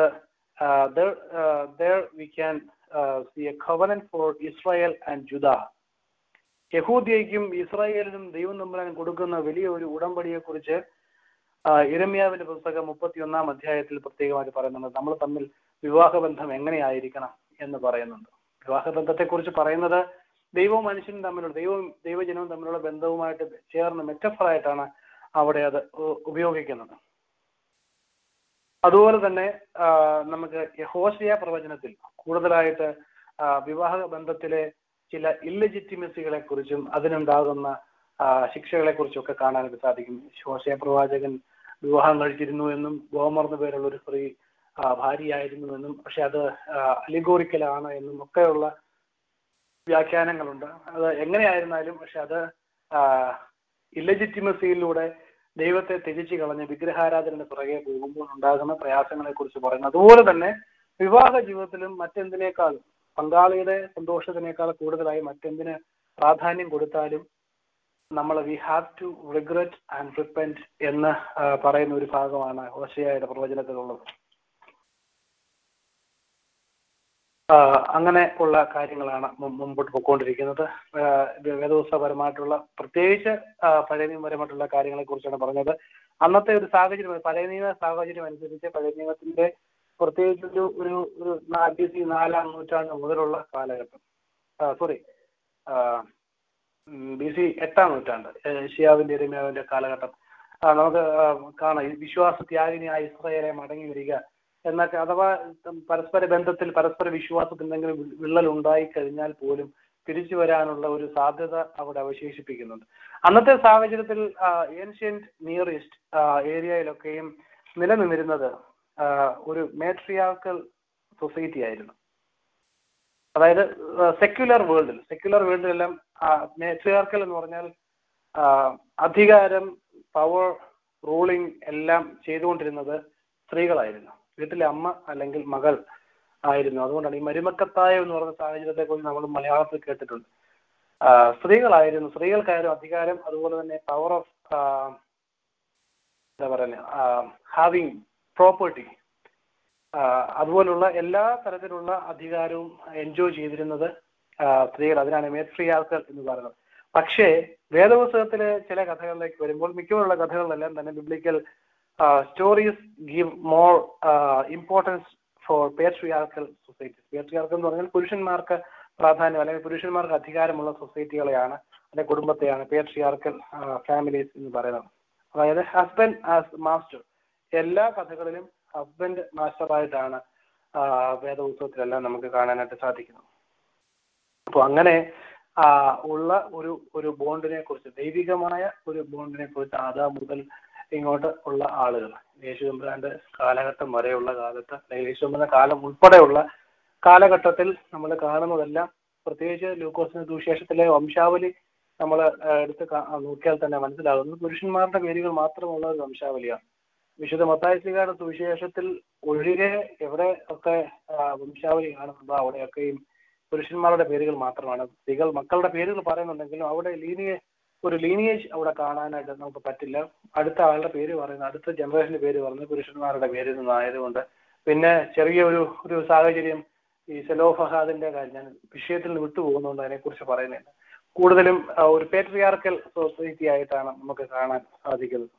we can see a covenant for Israel and Judah യഹൂദിയയ്ക്കും ഇസ്രായേലിനും ദൈവം തമ്പുരാൻ കൊടുക്കുന്ന വലിയ ഒരു ഉടമ്പടിയെ കുറിച്ച് ഇരമ്യാവിന്റെ പുസ്തകം മുപ്പത്തിയൊന്നാം അധ്യായത്തിൽ പ്രത്യേകമായിട്ട് പറയുന്നുണ്ട് നമ്മൾ തമ്മിൽ വിവാഹബന്ധം എങ്ങനെയായിരിക്കണം എന്ന് പറയുന്നുണ്ട് വിവാഹബന്ധത്തെ കുറിച്ച് പറയുന്നത് ദൈവവും മനുഷ്യനും തമ്മിലുള്ള ദൈവവും ദൈവജനവും തമ്മിലുള്ള ബന്ധവുമായിട്ട് ചേർന്ന് മെറ്റഫറായിട്ടാണ് അവിടെ അത് ഉ- ഉപയോഗിക്കുന്നത് അതുപോലെ തന്നെ ആ, നമുക്ക് യഹോശിയ പ്രവചനത്തിൽ കൂടുതലായിട്ട് ആ, വിവാഹ ബന്ധത്തിലെ ചില ഇല്ലജിറ്റിമസികളെ കുറിച്ചും അതിനുണ്ടാകുന്ന ആ, ശിക്ഷകളെ കുറിച്ചും ഒക്കെ കാണാനായിട്ട് സാധിക്കും ഹോശയ പ്രവാചകൻ വിവാഹം കഴിച്ചിരുന്നു എന്നും ഗോമർ എന്ന പേരുള്ള ഒരു സ്ത്രീ ആ, ഭാര്യയായിരുന്നു എന്നും പക്ഷെ അത് അലിഗോറിക്കലാണ് എന്നും ഒക്കെയുള്ള വ്യാഖ്യാനങ്ങളുണ്ട് അത് എങ്ങനെയായിരുന്നാലും പക്ഷെ അത് ഇല്ലജിറ്റിമസിയിലൂടെ ദൈവത്തെ ത്യജിച്ച് കളഞ്ഞ് വിഗ്രഹാരാധനയുടെ പുറകെ പോകുമ്പോൾ ഉണ്ടാകുന്ന പ്രയാസങ്ങളെ കുറിച്ച് പറയുന്നു അതുപോലെ തന്നെ വിവാഹ ജീവിതത്തിലും മറ്റെന്തിനേക്കാളും പങ്കാളിയുടെ സന്തോഷത്തിനേക്കാൾ കൂടുതലായി മറ്റെന്തിന് പ്രാധാന്യം കൊടുത്താലും നമ്മൾ we have to regret and repent എന്ന് ആ, പറയുന്ന ഒരു ഭാഗമാണ് ഹോശയായുടെ പ്രവചനത്തിലുള്ളത് ആ, അങ്ങനെ ഉള്ള കാര്യങ്ങളാണ് മു- മുമ്പോട്ട് പോയിക്കൊണ്ടിരിക്കുന്നത് ആ, ഇത് വേദോത്സവപരമായിട്ടുള്ള പ്രത്യേകിച്ച് ആ, പഴയ നിയമപരമായിട്ടുള്ള കാര്യങ്ങളെ കുറിച്ചാണ് പറഞ്ഞത് അന്നത്തെ ഒരു സാഹചര്യം പഴയ നിയമ സാഹചര്യം അനുസരിച്ച് പഴയ നിയമത്തിന്റെ പ്രത്യേകിച്ച് ഒരു ഒരു ഒരു ബി സി നാലാം നൂറ്റാണ്ട് മുതലുള്ള കാലഘട്ടം സോറി ബി സി എട്ടാം നൂറ്റാണ്ട് ഷിയാവിന്റെ എരുമയാവിന്റെ കാലഘട്ടം ആ, നമുക്ക് ആ, കാണാം ഈ വിശ്വാസ ത്യാഗിനിയായ ഇസ്രയേലെ മടങ്ങി വരിക എന്നൊക്കെ അഥവാ ഉം, പരസ്പര ബന്ധത്തിൽ പരസ്പര വിശ്വാസത്തിൽ എന്തെങ്കിലും വി- വിള്ളൽ ഉണ്ടായി കഴിഞ്ഞാൽ പോലും തിരിച്ചു വരാനുള്ള ഒരു സാധ്യത അവിടെ അവശേഷിപ്പിക്കുന്നുണ്ട് അന്നത്തെ സാഹചര്യത്തിൽ ഏൻഷ്യന്റ് നിയർ ഈസ്റ്റ് ഏരിയയിലൊക്കെയും നിലനിന്നിരുന്നത് ആ, ഒരു മേട്രിയാർക്കൽ സൊസൈറ്റി ആയിരുന്നു അതായത് സെക്യുലർ വേൾഡിൽ സെക്യുലർ വേൾഡിലെല്ലാം മേട്രിയാർക്കൽ എന്ന് പറഞ്ഞാൽ ആ, അധികാരം പവർ റൂളിംഗ് എല്ലാം ചെയ്തുകൊണ്ടിരുന്നത് സ്ത്രീകളായിരുന്നു വീട്ടിലെ അമ്മ അല്ലെങ്കിൽ മകൾ ആയിരുന്നു അതുകൊണ്ടാണ് ഈ മരുമക്കത്തായം എന്ന് പറയുന്ന സാഹചര്യത്തെ കുറിച്ച് നമ്മൾ മലയാളത്തിൽ കേട്ടിട്ടുണ്ട് ആ, സ്ത്രീകളായിരുന്നു സ്ത്രീകൾക്കായിരുന്നു അധികാരം അതുപോലെ തന്നെ പവർ ഓഫ് എന്താ പറയുക ഹാവിങ് പ്രോപ്പർട്ടി അതുപോലുള്ള എല്ലാ തരത്തിലുള്ള അധികാരവും എൻജോയ് ചെയ്തിരുന്നത് ആ, സ്ത്രീകൾ അതിനാണ് മേട്രിയാർക്കൽ എന്ന് പറയുന്നത് പക്ഷേ വേദപുസ്തകത്തിലെ ചില കഥകളിലേക്ക് വരുമ്പോൾ മിക്കവാറുള്ള കഥകളിലെല്ലാം തന്നെ biblical stories give more importance for patriarchal societies patriarchal എന്ന് പറഞ്ഞാൽ പുരുഷന്മാർക്ക് പ്രാധാന്യം അല്ലെങ്കിൽ പുരുഷന്മാർക്ക് അധികാരമുള്ള സൊസൈറ്റികളെയാണ് അല്ലെങ്കിൽ കുടുംബത്തെയാണ് പേട്രിയാർക്കൽ ഫാമിലീസ് എന്ന് പറയുന്നത് അതായത് ഹസ്ബൻഡ് ആസ് മാസ്റ്റർ എല്ലാ കഥകളിലും ഹസ്ബൻഡ് മാസ്റ്ററായിട്ടാണ് ആ, വേദപുസ്തകത്തിലെല്ലാം നമുക്ക് കാണാനായിട്ട് സാധിക്കുന്നത് അപ്പോൾ അങ്ങനെ ആ, ഉള്ള ഒരു ഒരു ബോണ്ടിനെ കുറിച്ച് ദൈവികമായ ഒരു ബോണ്ടിനെ കുറിച്ച് ആദാ മുതൽ ഇങ്ങോട്ട് ഉള്ള ആളുകൾ യേശു തമ്പുരാന്റെ കാലഘട്ടം വരെയുള്ള കാലത്ത് അല്ലെങ്കിൽ യേശു തമ്പുരാന്റെ കാലം ഉൾപ്പെടെയുള്ള കാലഘട്ടത്തിൽ നമ്മൾ കാണുന്നതെല്ലാം പ്രത്യേകിച്ച് ലൂക്കോസിന്റെ സുവിശേഷത്തിലെ വംശാവലി നമ്മൾ എടുത്ത് കാ- നോക്കിയാൽ തന്നെ മനസ്സിലാകുന്നത് പുരുഷന്മാരുടെ പേരുകൾ മാത്രമുള്ള ഒരു വംശാവലിയാണ് വിശുദ്ധ മത്തായസികാരുടെ സുവിശേഷത്തിൽ ഒഴികെ എവിടെ ഒക്കെ ആ, വംശാവലി കാണുന്നുണ്ടോ അവിടെയൊക്കെയും പുരുഷന്മാരുടെ പേരുകൾ മാത്രമാണ് സ്ത്രീകൾ മക്കളുടെ പേരുകൾ പറയുന്നുണ്ടെങ്കിലും അവിടെ ലീനിയെ ഒരു ലീനിയേജ് അവിടെ കാണാനായിട്ട് നമുക്ക് പറ്റില്ല അടുത്ത ആളുടെ പേര് പറയുന്നത് അടുത്ത ജനറേഷന്റെ പേര് പറയുന്നത് പുരുഷന്മാരുടെ പേരിൽ നിന്നായതുകൊണ്ട് പിന്നെ ചെറിയ ഒരു ഒരു സാഹചര്യം ഈ സെലോഫഹാദിന്റെ കാര്യം ഞാൻ വിഷയത്തിൽ നിന്ന് വിട്ടുപോകുന്നതുകൊണ്ട് അതിനെക്കുറിച്ച് പറയുന്നില്ല കൂടുതലും ആ, ഒരു പേട്രിയാർക്കൽ സൊസൈറ്റി ആയിട്ടാണ് നമുക്ക് കാണാൻ സാധിക്കുന്നത്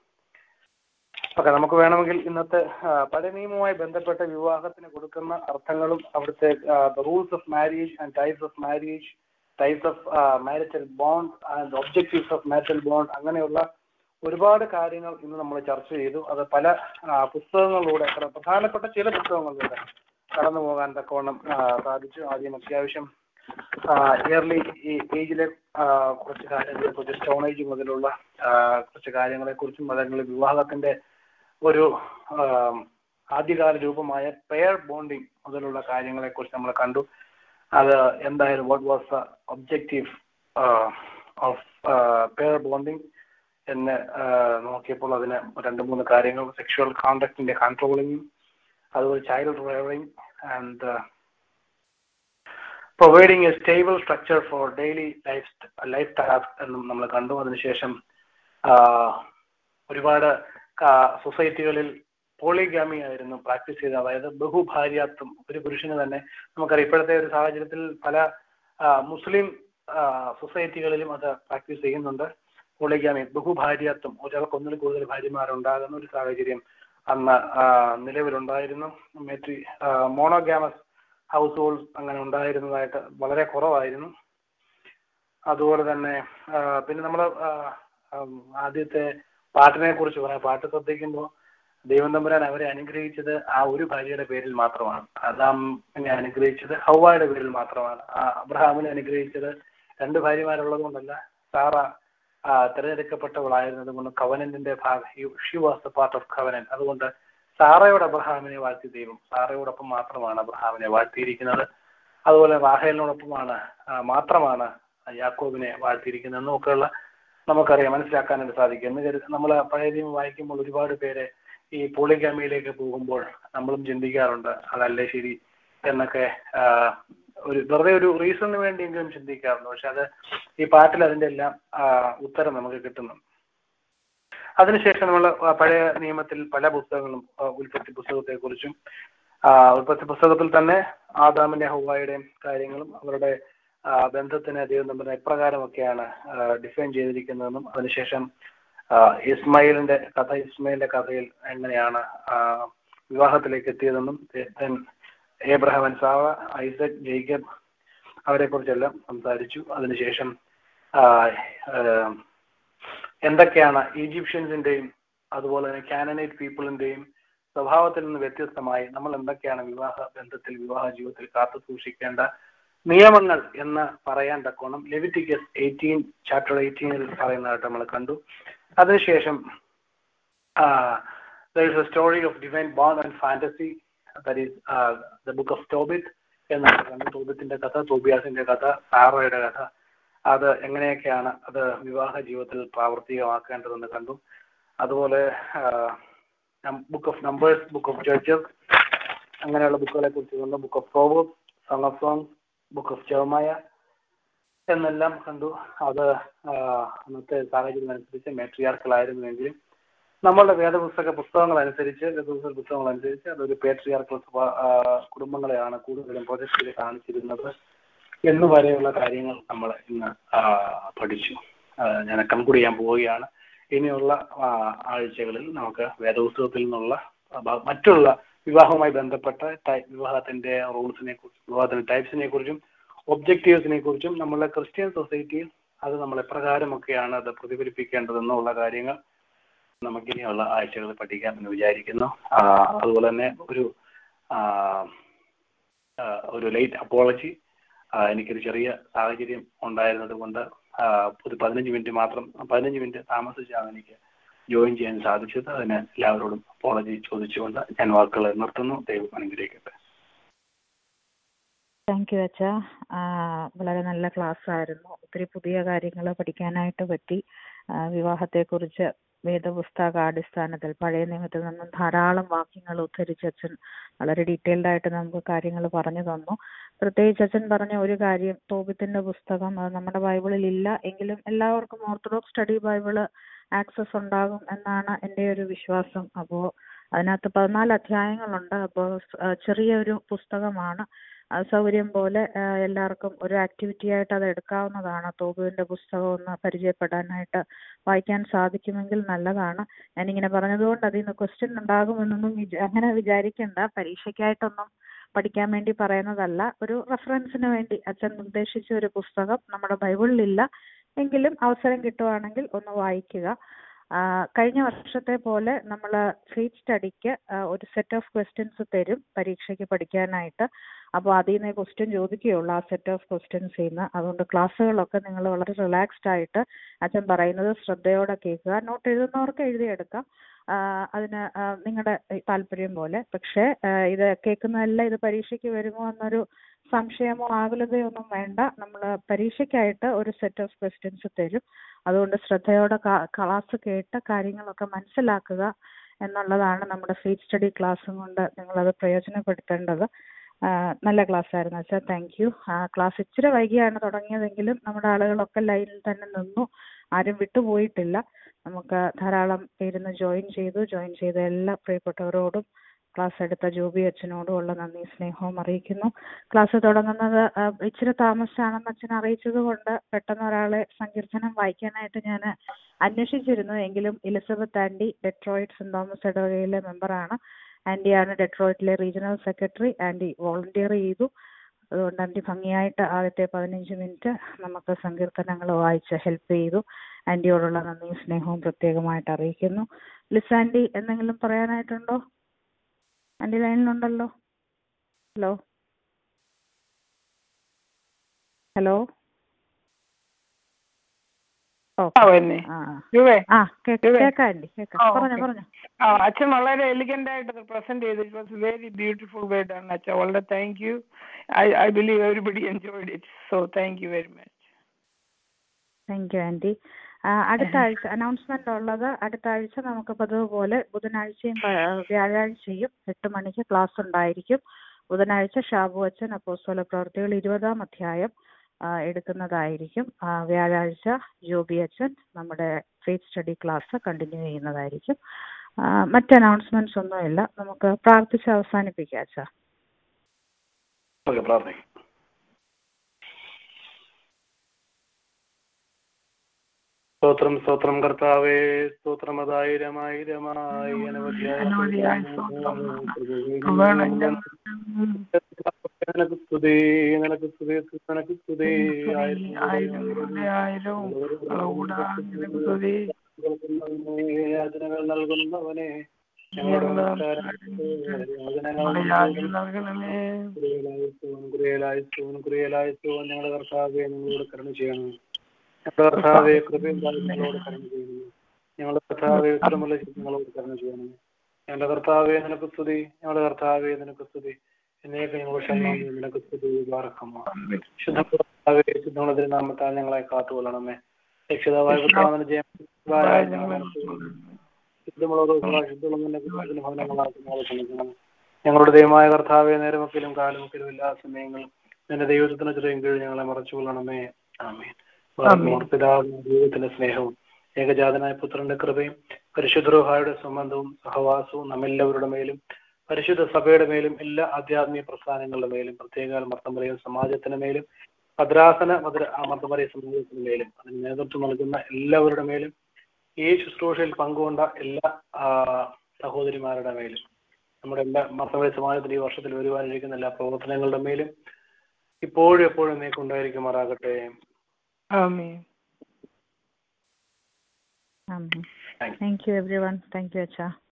ഓക്കെ നമുക്ക് വേണമെങ്കിൽ ഇന്നത്തെ ആ, പഴയ നിയമവുമായി ബന്ധപ്പെട്ട വിവാഹത്തിന് കൊടുക്കുന്ന അർത്ഥങ്ങളും അവിടുത്തെ rules of marriage and types of marriage types of marital bond and objectives of marital bond അങ്ങനെയുള്ള ഒരുപാട് കാര്യങ്ങൾ ഇന്ന് നമ്മൾ ചർച്ച ചെയ്തു അത് പല ആ, പുസ്തകങ്ങളിലൂടെ പ്ര- പ്രധാനപ്പെട്ട ചില പുസ്തകങ്ങളിലൂടെ കടന്നു പോകാൻ തക്കവണ്ണം ആ, സാധിച്ചു ആദ്യം അത്യാവശ്യം ഇയർലി ഏജിലെ കുറച്ച് കാര്യങ്ങളെ കുറിച്ച് സ്റ്റോൺ ഏജ് മുതലുള്ള ആ, കുറച്ച് കാര്യങ്ങളെ കുറിച്ചും അതല്ലെങ്കിൽ വിവാഹത്തിന്റെ ഒരു ആ, ആദ്യകാല രൂപമായ പെയർ ബോണ്ടിങ് മുതലുള്ള കാര്യങ്ങളെ കുറിച്ച് നമ്മൾ കണ്ടു അത് എന്തായാലും what was the objective of pair bonding എന്ന് ആ, നോക്കിയപ്പോൾ അതിന് രണ്ട് മൂന്ന് കാര്യങ്ങൾ സെക്ഷുവൽ കോണ്ടാക്ടിന്റെ കൺട്രോളിങ് അതുപോലെ child rearing and providing a stable structure for daily life life task എന്നും നമ്മൾ കണ്ടു അതിനുശേഷം ആ, ഒരുപാട് സൊസൈറ്റികളിൽ പോളിഗാമി ആയിരുന്നു പ്രാക്ടീസ് ചെയ്തത് അതായത് ബഹുഭാര്യാത്വം ഒരു പുരുഷന് തന്നെ നമുക്കറിയാം ഇപ്പോഴത്തെ ഒരു സാഹചര്യത്തിൽ പല ആ, മുസ്ലിം ആ, സൊസൈറ്റികളിലും അത് പ്രാക്ടീസ് ചെയ്യുന്നുണ്ട് പോളിഗാമി ബഹുഭാര്യാത്വം ഒരാൾക്ക് ഒന്നിൽ കൂടുതൽ ഭാര്യമാരുണ്ടാകുന്ന ഒരു സാഹചര്യം അന്ന് ആ, നിലവിലുണ്ടായിരുന്നു മെട്രി മോണോഗാമസ് ഹൗസ് ഹോൾഡ് അങ്ങനെ ഉണ്ടായിരുന്നതായിട്ട് വളരെ കുറവായിരുന്നു അതുപോലെ തന്നെ ആ, പിന്നെ നമ്മൾ ആദ്യത്തെ പാട്ടിനെ കുറിച്ച് പറയാം പാട്ട് ശ്രദ്ധിക്കുമ്പോൾ ദൈവം തമ്പുരാൻ അവരെ അനുഗ്രഹിച്ചത് ആ ഒരു ഭാര്യയുടെ പേരിൽ മാത്രമാണ് അദാമിനെ അനുഗ്രഹിച്ചത് ഹൗവായുടെ പേരിൽ മാത്രമാണ് ആ അബ്രഹാമിനെ അനുഗ്രഹിച്ചത് രണ്ട് ഭാര്യമാരുള്ളത് കൊണ്ടല്ല സാറ ആ, തിരഞ്ഞെടുക്കപ്പെട്ടവളായിരുന്നത് കൊണ്ട് കവനന്റിന്റെ ഭാഗം she was the part of covenant അതുകൊണ്ട് സാറയോട് അബ്രഹാമിനെ വാഴ്ത്തി ദൈവം സാറയോടൊപ്പം മാത്രമാണ് അബ്രഹാമിനെ വാഴ്ത്തിയിരിക്കുന്നത് അതുപോലെ റാഹേലിനോടൊപ്പമാണ് ആ, മാത്രമാണ് യാക്കോബിനെ വാഴ്ത്തിയിരിക്കുന്നത് എന്നൊക്കെയുള്ള നമുക്കറിയാം മനസ്സിലാക്കാനായിട്ട് സാധിക്കും എന്ന് കരുതി നമ്മൾ പഴയ നിയമം വായിക്കുമ്പോൾ ഒരുപാട് പേര് ഈ പോളിഗാമിയിലേക്ക് പോകുമ്പോൾ നമ്മളും ചിന്തിക്കാറുണ്ട് അതല്ലേ ശരി എന്നൊക്കെ ആ, ഒരു വെറുതെ ഒരു റീസണിന് വേണ്ടിയെങ്കിലും ചിന്തിക്കാറുണ്ട് പക്ഷെ അത് ഈ പാട്ടിൽ അതിന്റെ എല്ലാം ആ, ഉത്തരം നമുക്ക് കിട്ടുന്നുണ്ട് അതിനുശേഷം നമ്മൾ പഴയ നിയമത്തിൽ പല പുസ്തകങ്ങളും ആ, ഉൽപ്പത്തി പുസ്തകത്തെ കുറിച്ചും ആ, ഉൽപ്പത്തി പുസ്തകത്തിൽ തന്നെ ആദാമിന്റെ ഹൗവായുടെയും കാര്യങ്ങളും അവരുടെ ആ, ബന്ധത്തിന് ദൈവം തമ്മിൽ എപ്രകാരമൊക്കെയാണ് ഡിഫൈൻ ചെയ്തിരിക്കുന്നതെന്നും അതിനുശേഷം ആ, ഇസ്മായിലിന്റെ കഥ ഇസ്മായിലിന്റെ കഥയിൽ എങ്ങനെയാണ് ആ, വിവാഹത്തിലേക്ക് എത്തിയതെന്നും then ഏബ്രഹാം ആൻഡ് സാവ ഐസക് ജേക്കബ് അവരെ കുറിച്ചെല്ലാം സംസാരിച്ചു അതിനുശേഷം ആ, ആ, എന്തൊക്കെയാണ് ഈജിപ്ഷ്യൻസിന്റെയും അതുപോലെ തന്നെ കാനനൈറ്റ് പീപ്പിളിന്റെയും സ്വഭാവത്തിൽ നിന്ന് വ്യത്യസ്തമായി നമ്മൾ എന്തൊക്കെയാണ് വിവാഹ ബന്ധത്തിൽ വിവാഹ ജീവിതത്തിൽ കാത്തു സൂക്ഷിക്കേണ്ട നിയമങ്ങൾ എന്ന് പറയാൻ തക്കോണം ലെവിറ്റിക്കസ് എയ്റ്റീൻ ചാപ്റ്റർ എയ്റ്റീനിൽ പറയുന്നതായിട്ട് നമ്മൾ കണ്ടു അതിനുശേഷം there is a story of divine bond and fantasy that is the book of Tobit എന്നാണ് കണ്ടു ടോബിത്തിന്റെ കഥ തോബിയാസിന്റെ കഥ സാറയുടെ കഥ അത് എങ്ങനെയൊക്കെയാണ് അത് വിവാഹ ജീവിതത്തിൽ പ്രാവർത്തികമാക്കേണ്ടതെന്ന് കണ്ടു അതുപോലെ book of Numbers book of Judges അങ്ങനെയുള്ള ബുക്കുകളെ കുറിച്ച് കണ്ടു book of Proverb song of song book of ചെവമായ എന്നെല്ലാം കണ്ടു അത് ആ, അന്നത്തെ സാഹചര്യം അനുസരിച്ച് മെട്രിയാർക്കലായിരുന്നുവെങ്കിലും നമ്മളുടെ വേദപുസ്തക പുസ്തകങ്ങൾ അനുസരിച്ച് വേദപുസ്തക പുസ്തകങ്ങൾ അനുസരിച്ച് അതൊരു പേട്രിയാർക്കൽ കുടുംബങ്ങളെയാണ് കൂടുതലും പ്രൊജക്ട് ചെയ്ത് കാണിച്ചിരുന്നത് എന്ന് വരെയുള്ള കാര്യങ്ങൾ നമ്മൾ ഇന്ന് ആ, പഠിച്ചു ആ, ഞാൻ കൺക്ലൂഡ് ചെയ്യാൻ പോവുകയാണ് ഇനിയുള്ള ആ, ആഴ്ചകളിൽ നമുക്ക് വേദപുസ്തകത്തിൽ നിന്നുള്ള ആ, ബ- മറ്റുള്ള വിവാഹവുമായി ബന്ധപ്പെട്ട ടൈ- വിവാഹത്തിന്റെ റൂൾസിനെ കുറിച്ചും വിവാഹത്തിന്റെ ടൈപ്സിനെ കുറിച്ചും ഒബ്ജക്റ്റീവ്സിനെ കുറിച്ചും നമ്മളുടെ ക്രിസ്ത്യൻ സൊസൈറ്റിയിൽ അത് നമ്മൾ എപ്രകാരമൊക്കെയാണ് അത് പ്രതിഫലിപ്പിക്കേണ്ടതെന്നുള്ള കാര്യങ്ങൾ നമുക്ക് ഇനിയുള്ള ആഴ്ചകളിൽ പഠിക്കാം എന്ന് വിചാരിക്കുന്നു ആ, അതുപോലെ തന്നെ ഒരു ആ, ആ, ഒരു ലേറ്റ് അപ്പോളജി എനിക്കൊരു ചെറിയ സാഹചര്യം ഉണ്ടായിരുന്നത് കൊണ്ട് ആ, ഒരു പതിനഞ്ച് മിനിറ്റ് മാത്രം പതിനഞ്ച് മിനിറ്റ് താമസിച്ചാണ് എനിക്ക് ജോയിൻ ചെയ്യാൻ സാധിച്ചത് അതിന് എല്ലാവരോടും അപ്പോളജി ചോദിച്ചുകൊണ്ട് ഞാൻ വാക്കുകൾ നിർത്തുന്നു ദൈവം അനുഗ്രഹിക്കട്ടെ താങ്ക് യു അച്ഛ വളരെ നല്ല ക്ലാസ് ആയിരുന്നു ഒത്തിരി പുതിയ കാര്യങ്ങൾ പഠിക്കാനായിട്ട് പറ്റി ആ, വിവാഹത്തെക്കുറിച്ച് വേദപുസ്തക അടിസ്ഥാനത്തിൽ പഴയ നിയമത്തിൽ നിന്നും ധാരാളം വാക്യങ്ങൾ ഉദ്ധരിച്ച് അച്ഛൻ വളരെ ഡീറ്റെയിൽഡ് ആയിട്ട് നമുക്ക് കാര്യങ്ങൾ പറഞ്ഞു തന്നു പ്രത്യേകിച്ച് അച്ഛൻ പറഞ്ഞ ഒരു കാര്യം തോബിത്തിന്റെ പുസ്തകം അത് നമ്മുടെ ബൈബിളിൽ ഇല്ല എങ്കിലും എല്ലാവർക്കും ഓർത്തഡോക്സ് സ്റ്റഡി ബൈബിള് ആക്സസ് ഉണ്ടാകും എന്നാണ് എൻ്റെ ഒരു വിശ്വാസം അപ്പോൾ അതിനകത്ത് പതിനാല് അധ്യായങ്ങളുണ്ട് അപ്പോൾ ചെറിയൊരു പുസ്തകമാണ് അത് സൗകര്യം പോലെ ആ, എല്ലാവർക്കും ഒരു ആക്ടിവിറ്റി ആയിട്ട് അത് എടുക്കാവുന്നതാണ് തോബുവിൻ്റെ പുസ്തകം ഒന്ന് പരിചയപ്പെടാനായിട്ട് വായിക്കാൻ സാധിക്കുമെങ്കിൽ നല്ലതാണ് ഞാനിങ്ങനെ പറഞ്ഞതുകൊണ്ട് അതിൽ നിന്ന് ക്വസ്റ്റ്യൻ ഉണ്ടാകുമെന്നൊന്നും വിചാ- അങ്ങനെ വിചാരിക്കണ്ട പരീക്ഷയ്ക്കായിട്ടൊന്നും പഠിക്കാൻ വേണ്ടി പറയുന്നതല്ല ഒരു റെഫറൻസിന് വേണ്ടി അച്ഛൻ നിർദ്ദേശിച്ച ഒരു പുസ്തകം നമ്മുടെ ബൈബിളിലില്ല എങ്കിലും അവസരം കിട്ടുവാണെങ്കിൽ ഒന്ന് വായിക്കുക ആ, കഴിഞ്ഞ വർഷത്തെ പോലെ നമ്മൾ ഫീറ്റ് സ്റ്റഡിക്ക് ഒരു സെറ്റ് ഓഫ് ക്വസ്റ്റ്യൻസ് തരും പരീക്ഷയ്ക്ക് പഠിക്കാനായിട്ട് അപ്പോൾ അതിൽ നിന്ന് ക്വസ്റ്റ്യൻ ചോദിക്കുകയുള്ളൂ ആ സെറ്റ് ഓഫ് ക്വസ്റ്റ്യൻസിൽ നിന്ന് അതുകൊണ്ട് ക്ലാസ്സുകളൊക്കെ നിങ്ങൾ വളരെ റിലാക്സ്ഡ് ആയിട്ട് അച്ഛൻ പറയുന്നത് ശ്രദ്ധയോടെ കേൾക്കുക നോട്ട് എഴുതുന്നവർക്ക് എഴുതിയെടുക്കാം ആ, അതിന് നിങ്ങളുടെ താല്പര്യം പോലെ പക്ഷേ ആ, ഇത് കേൾക്കുന്നതെല്ലാം ഇത് പരീക്ഷയ്ക്ക് വരുമോ എന്നൊരു സംശയമോ ആകുലതയോ ഒന്നും വേണ്ട നമ്മൾ പരീക്ഷയ്ക്കായിട്ട് ഒരു സെറ്റ് ഓഫ് ക്വസ്റ്റ്യൻസ് തരും അതുകൊണ്ട് ശ്രദ്ധയോടെ ക്ലാസ് കേട്ട് കാര്യങ്ങളൊക്കെ മനസ്സിലാക്കുക എന്നുള്ളതാണ് നമ്മുടെ ഫീറ്റ് സ്റ്റഡി ക്ലാസ്സും കൊണ്ട് നിങ്ങളത് പ്രയോജനപ്പെടുത്തേണ്ടത് ആ, നല്ല ക്ലാസ് ആയിരുന്നു അച്ഛാ താങ്ക് യു ക്ലാസ് ഇച്ചിരി വൈകിയാണ് തുടങ്ങിയതെങ്കിലും നമ്മുടെ ആളുകളൊക്കെ ലൈനിൽ തന്നെ നിന്നു ആരും വിട്ടുപോയിട്ടില്ല നമുക്ക് ധാരാളം പേരുന്ന് ജോയിൻ ചെയ്തു ജോയിൻ ചെയ്ത എല്ലാ പ്രിയപ്പെട്ടവരോടും ക്ലാസ് എടുത്ത ജോബി അച്ഛനോടും ഉള്ള നന്ദി സ്നേഹവും അറിയിക്കുന്നു ക്ലാസ് തുടങ്ങുന്നത് ആ, ഇച്ചിരി താമസിച്ചാണെന്ന് അച്ഛൻ അറിയിച്ചത് കൊണ്ട് പെട്ടെന്ന് ഒരാളെ സങ്കീർത്തനം വായിക്കാനായിട്ട് ഞാൻ അന്വേഷിച്ചിരുന്നു എങ്കിലും Elizabeth aunty Detroit Saint Thomas ഇടവകയിലെ മെമ്പറാണ് ആൻഡിയാണ് ഡെട്രോയിറ്റിലെ റീജിയണൽ സെക്രട്ടറി ആൻഡി വോളണ്ടിയർ ചെയ്തു അതുകൊണ്ട് ആൻറ്റി ഭംഗിയായിട്ട് ആദ്യത്തെ പതിനഞ്ച് മിനിറ്റ് നമുക്ക് സങ്കീർത്തനങ്ങൾ വായിച്ച് ഹെൽപ്പ് ചെയ്തു ആൻറ്റിയോടുള്ള നന്ദിയും സ്നേഹവും പ്രത്യേകമായിട്ട് അറിയിക്കുന്നു ലിസ് ആൻറ്റി എന്തെങ്കിലും പറയാനായിട്ടുണ്ടോ ആൻറ്റി ലൈനിലുണ്ടല്ലോ ഹലോ ഹലോ ഓ ആ വരുന്നേ ആ ജുവേ ആ കേക്ക് ജുവേ. കേക്കാം ആൻറ്റി കേക്കാം ആ, പറഞ്ഞോ ഓക്കേ. പറഞ്ഞോ ആ അച്ഛൻ വളരെ എലിഗന്റ് ആയിട്ട് അത് പ്രസന്റ് ചെയ്തു it was very beautiful way done അച്ഛൻ വളരെ thank you I I believe everybody enjoyed it so thank you very much thank you aunty അടുത്ത ആഴ്ച അനൗൺസ്മെന്റ് ഉള്ളത് അടുത്ത ആഴ്ച നമുക്ക് പതിവ് പോലെ ബുധനാഴ്ചയും പ- വ്യാഴാഴ്ചയും എട്ട് മണിക്ക് ക്ലാസ് ഉണ്ടായിരിക്കും ബുധനാഴ്ച ഷാബു അച്ഛൻ അപ്പോസ്തല പ്രവർത്തികൾ ഇരുപതാം അധ്യായം ആ, എടുക്കുന്നതായിരിക്കും ആ, വ്യാഴാഴ്ച ജോബി അച്ഛൻ നമ്മുടെ ഫേത്ത് സ്റ്റഡി ക്ലാസ് കണ്ടിന്യൂ ചെയ്യുന്നതായിരിക്കും ആ, മറ്റ് അനൗൺസ്മെന്റ്സ് ഒന്നുമില്ല നമുക്ക് പ്രാർത്ഥിച്ച് അവസാനിപ്പിക്കാം അച്ഛാ ഓക്കെ പ്രാർത്ഥിക്കും സ്തോത്രം സ്തോത്രം കർത്താവേ സ്തോത്രം അതായിരമായിരമായി അനവധിയായ സ്തോത്രം. വേണം ഞങ്ങൾ- നിനക്ക് സ്തുതി നിനക്ക് സ്തുതി നിനക്ക് സ്തുതി ആയിരങ്ങളുടെ ആയിരവും കൂടാതെ സ്തുതി യാചനകൾ നൽകുന്നവനെ ഞങ്ങളുടെ നമസ്കാരം ഞങ്ങളുടെ യാചന നൽകണമേ കുറിയലായിസ്തോൻ കുറിയലായിസ്തോൻ ഞങ്ങളുടെ കർത്താവെ നിങ്ങളോട് കരുണ ചെയ്യണം ഞങ്ങളുടെ കർത്താവെ കൃപയും ഞങ്ങളോട് കരുണ ചെയ്യണം ഞങ്ങളുടെ കർത്താവെ ഉത്തരമുള്ള ഞങ്ങളോട് കരുണ ചെയ്യണം ഞങ്ങളുടെ കർത്താവെ നിനക്ക് സ്തുതി ഞങ്ങളുടെ കർത്താവെ നിനക്ക് സ്തുതി എന്നേക്ക് ഞങ്ങളുടെ ക്ഷമ നിനക്ക് സ്തുതി വാർക്കമോ ശുദ്ധമായ ശുദ്ധമുള്ള തിരുനാമത്താൽ ഞങ്ങളെ കാത്തുകൊള്ളണമേ രക്ഷിതാവായ പുത്രാവിന് ജയം ഞങ്ങളുടെ ദൈവമായ കർത്താവെ നേരമൊക്കിലും കാലുമൊക്കിലും എല്ലാ സമയങ്ങളും നിന്റെ ദൈവത്തിന് ചെറിയ കീഴിൽ ഞങ്ങളെ മറച്ചു കൊള്ളണമേ ആമേൻ പിതാവിന്റെ ദൈവത്തിന്റെ സ്നേഹവും ഏകജാതനായ പുത്രന്റെ കൃപയും പരിശുദ്ധരോഹായുടെ സംബന്ധവും സഹവാസവും നമ്മെല്ലാവരുടെ മേലും പരിശുദ്ധ സഭയുടെ മേലും എല്ലാ ആധ്യാത്മിക പ്രസ്ഥാനങ്ങളുടെ മേലും പ്രത്യേക മർത്തമറിയ സമാജത്തിന് മേലും ഭദ്രാസന ഭദ്ര മർത്തമറിയ സമാജത്തിന് മേലും അതിന് നേതൃത്വം നൽകുന്ന എല്ലാവരുടെ മേലും ഈ ശുശ്രൂഷയിൽ പങ്കുകൊണ്ട എല്ലാ ആ, സഹോദരിമാരുടെ മേലും നമ്മുടെ എല്ലാ മർത്തമറിയ സമാജത്തിൽ ഈ വർഷത്തിൽ വരുവാനിരിക്കുന്ന എല്ലാ പ്രവർത്തനങ്ങളുടെ മേലും ഇപ്പോഴും എപ്പോഴും നീക്കുണ്ടായിരിക്കുമാറാകട്ടെ ആമേൻ thank you everyone thank you അച്ഛാ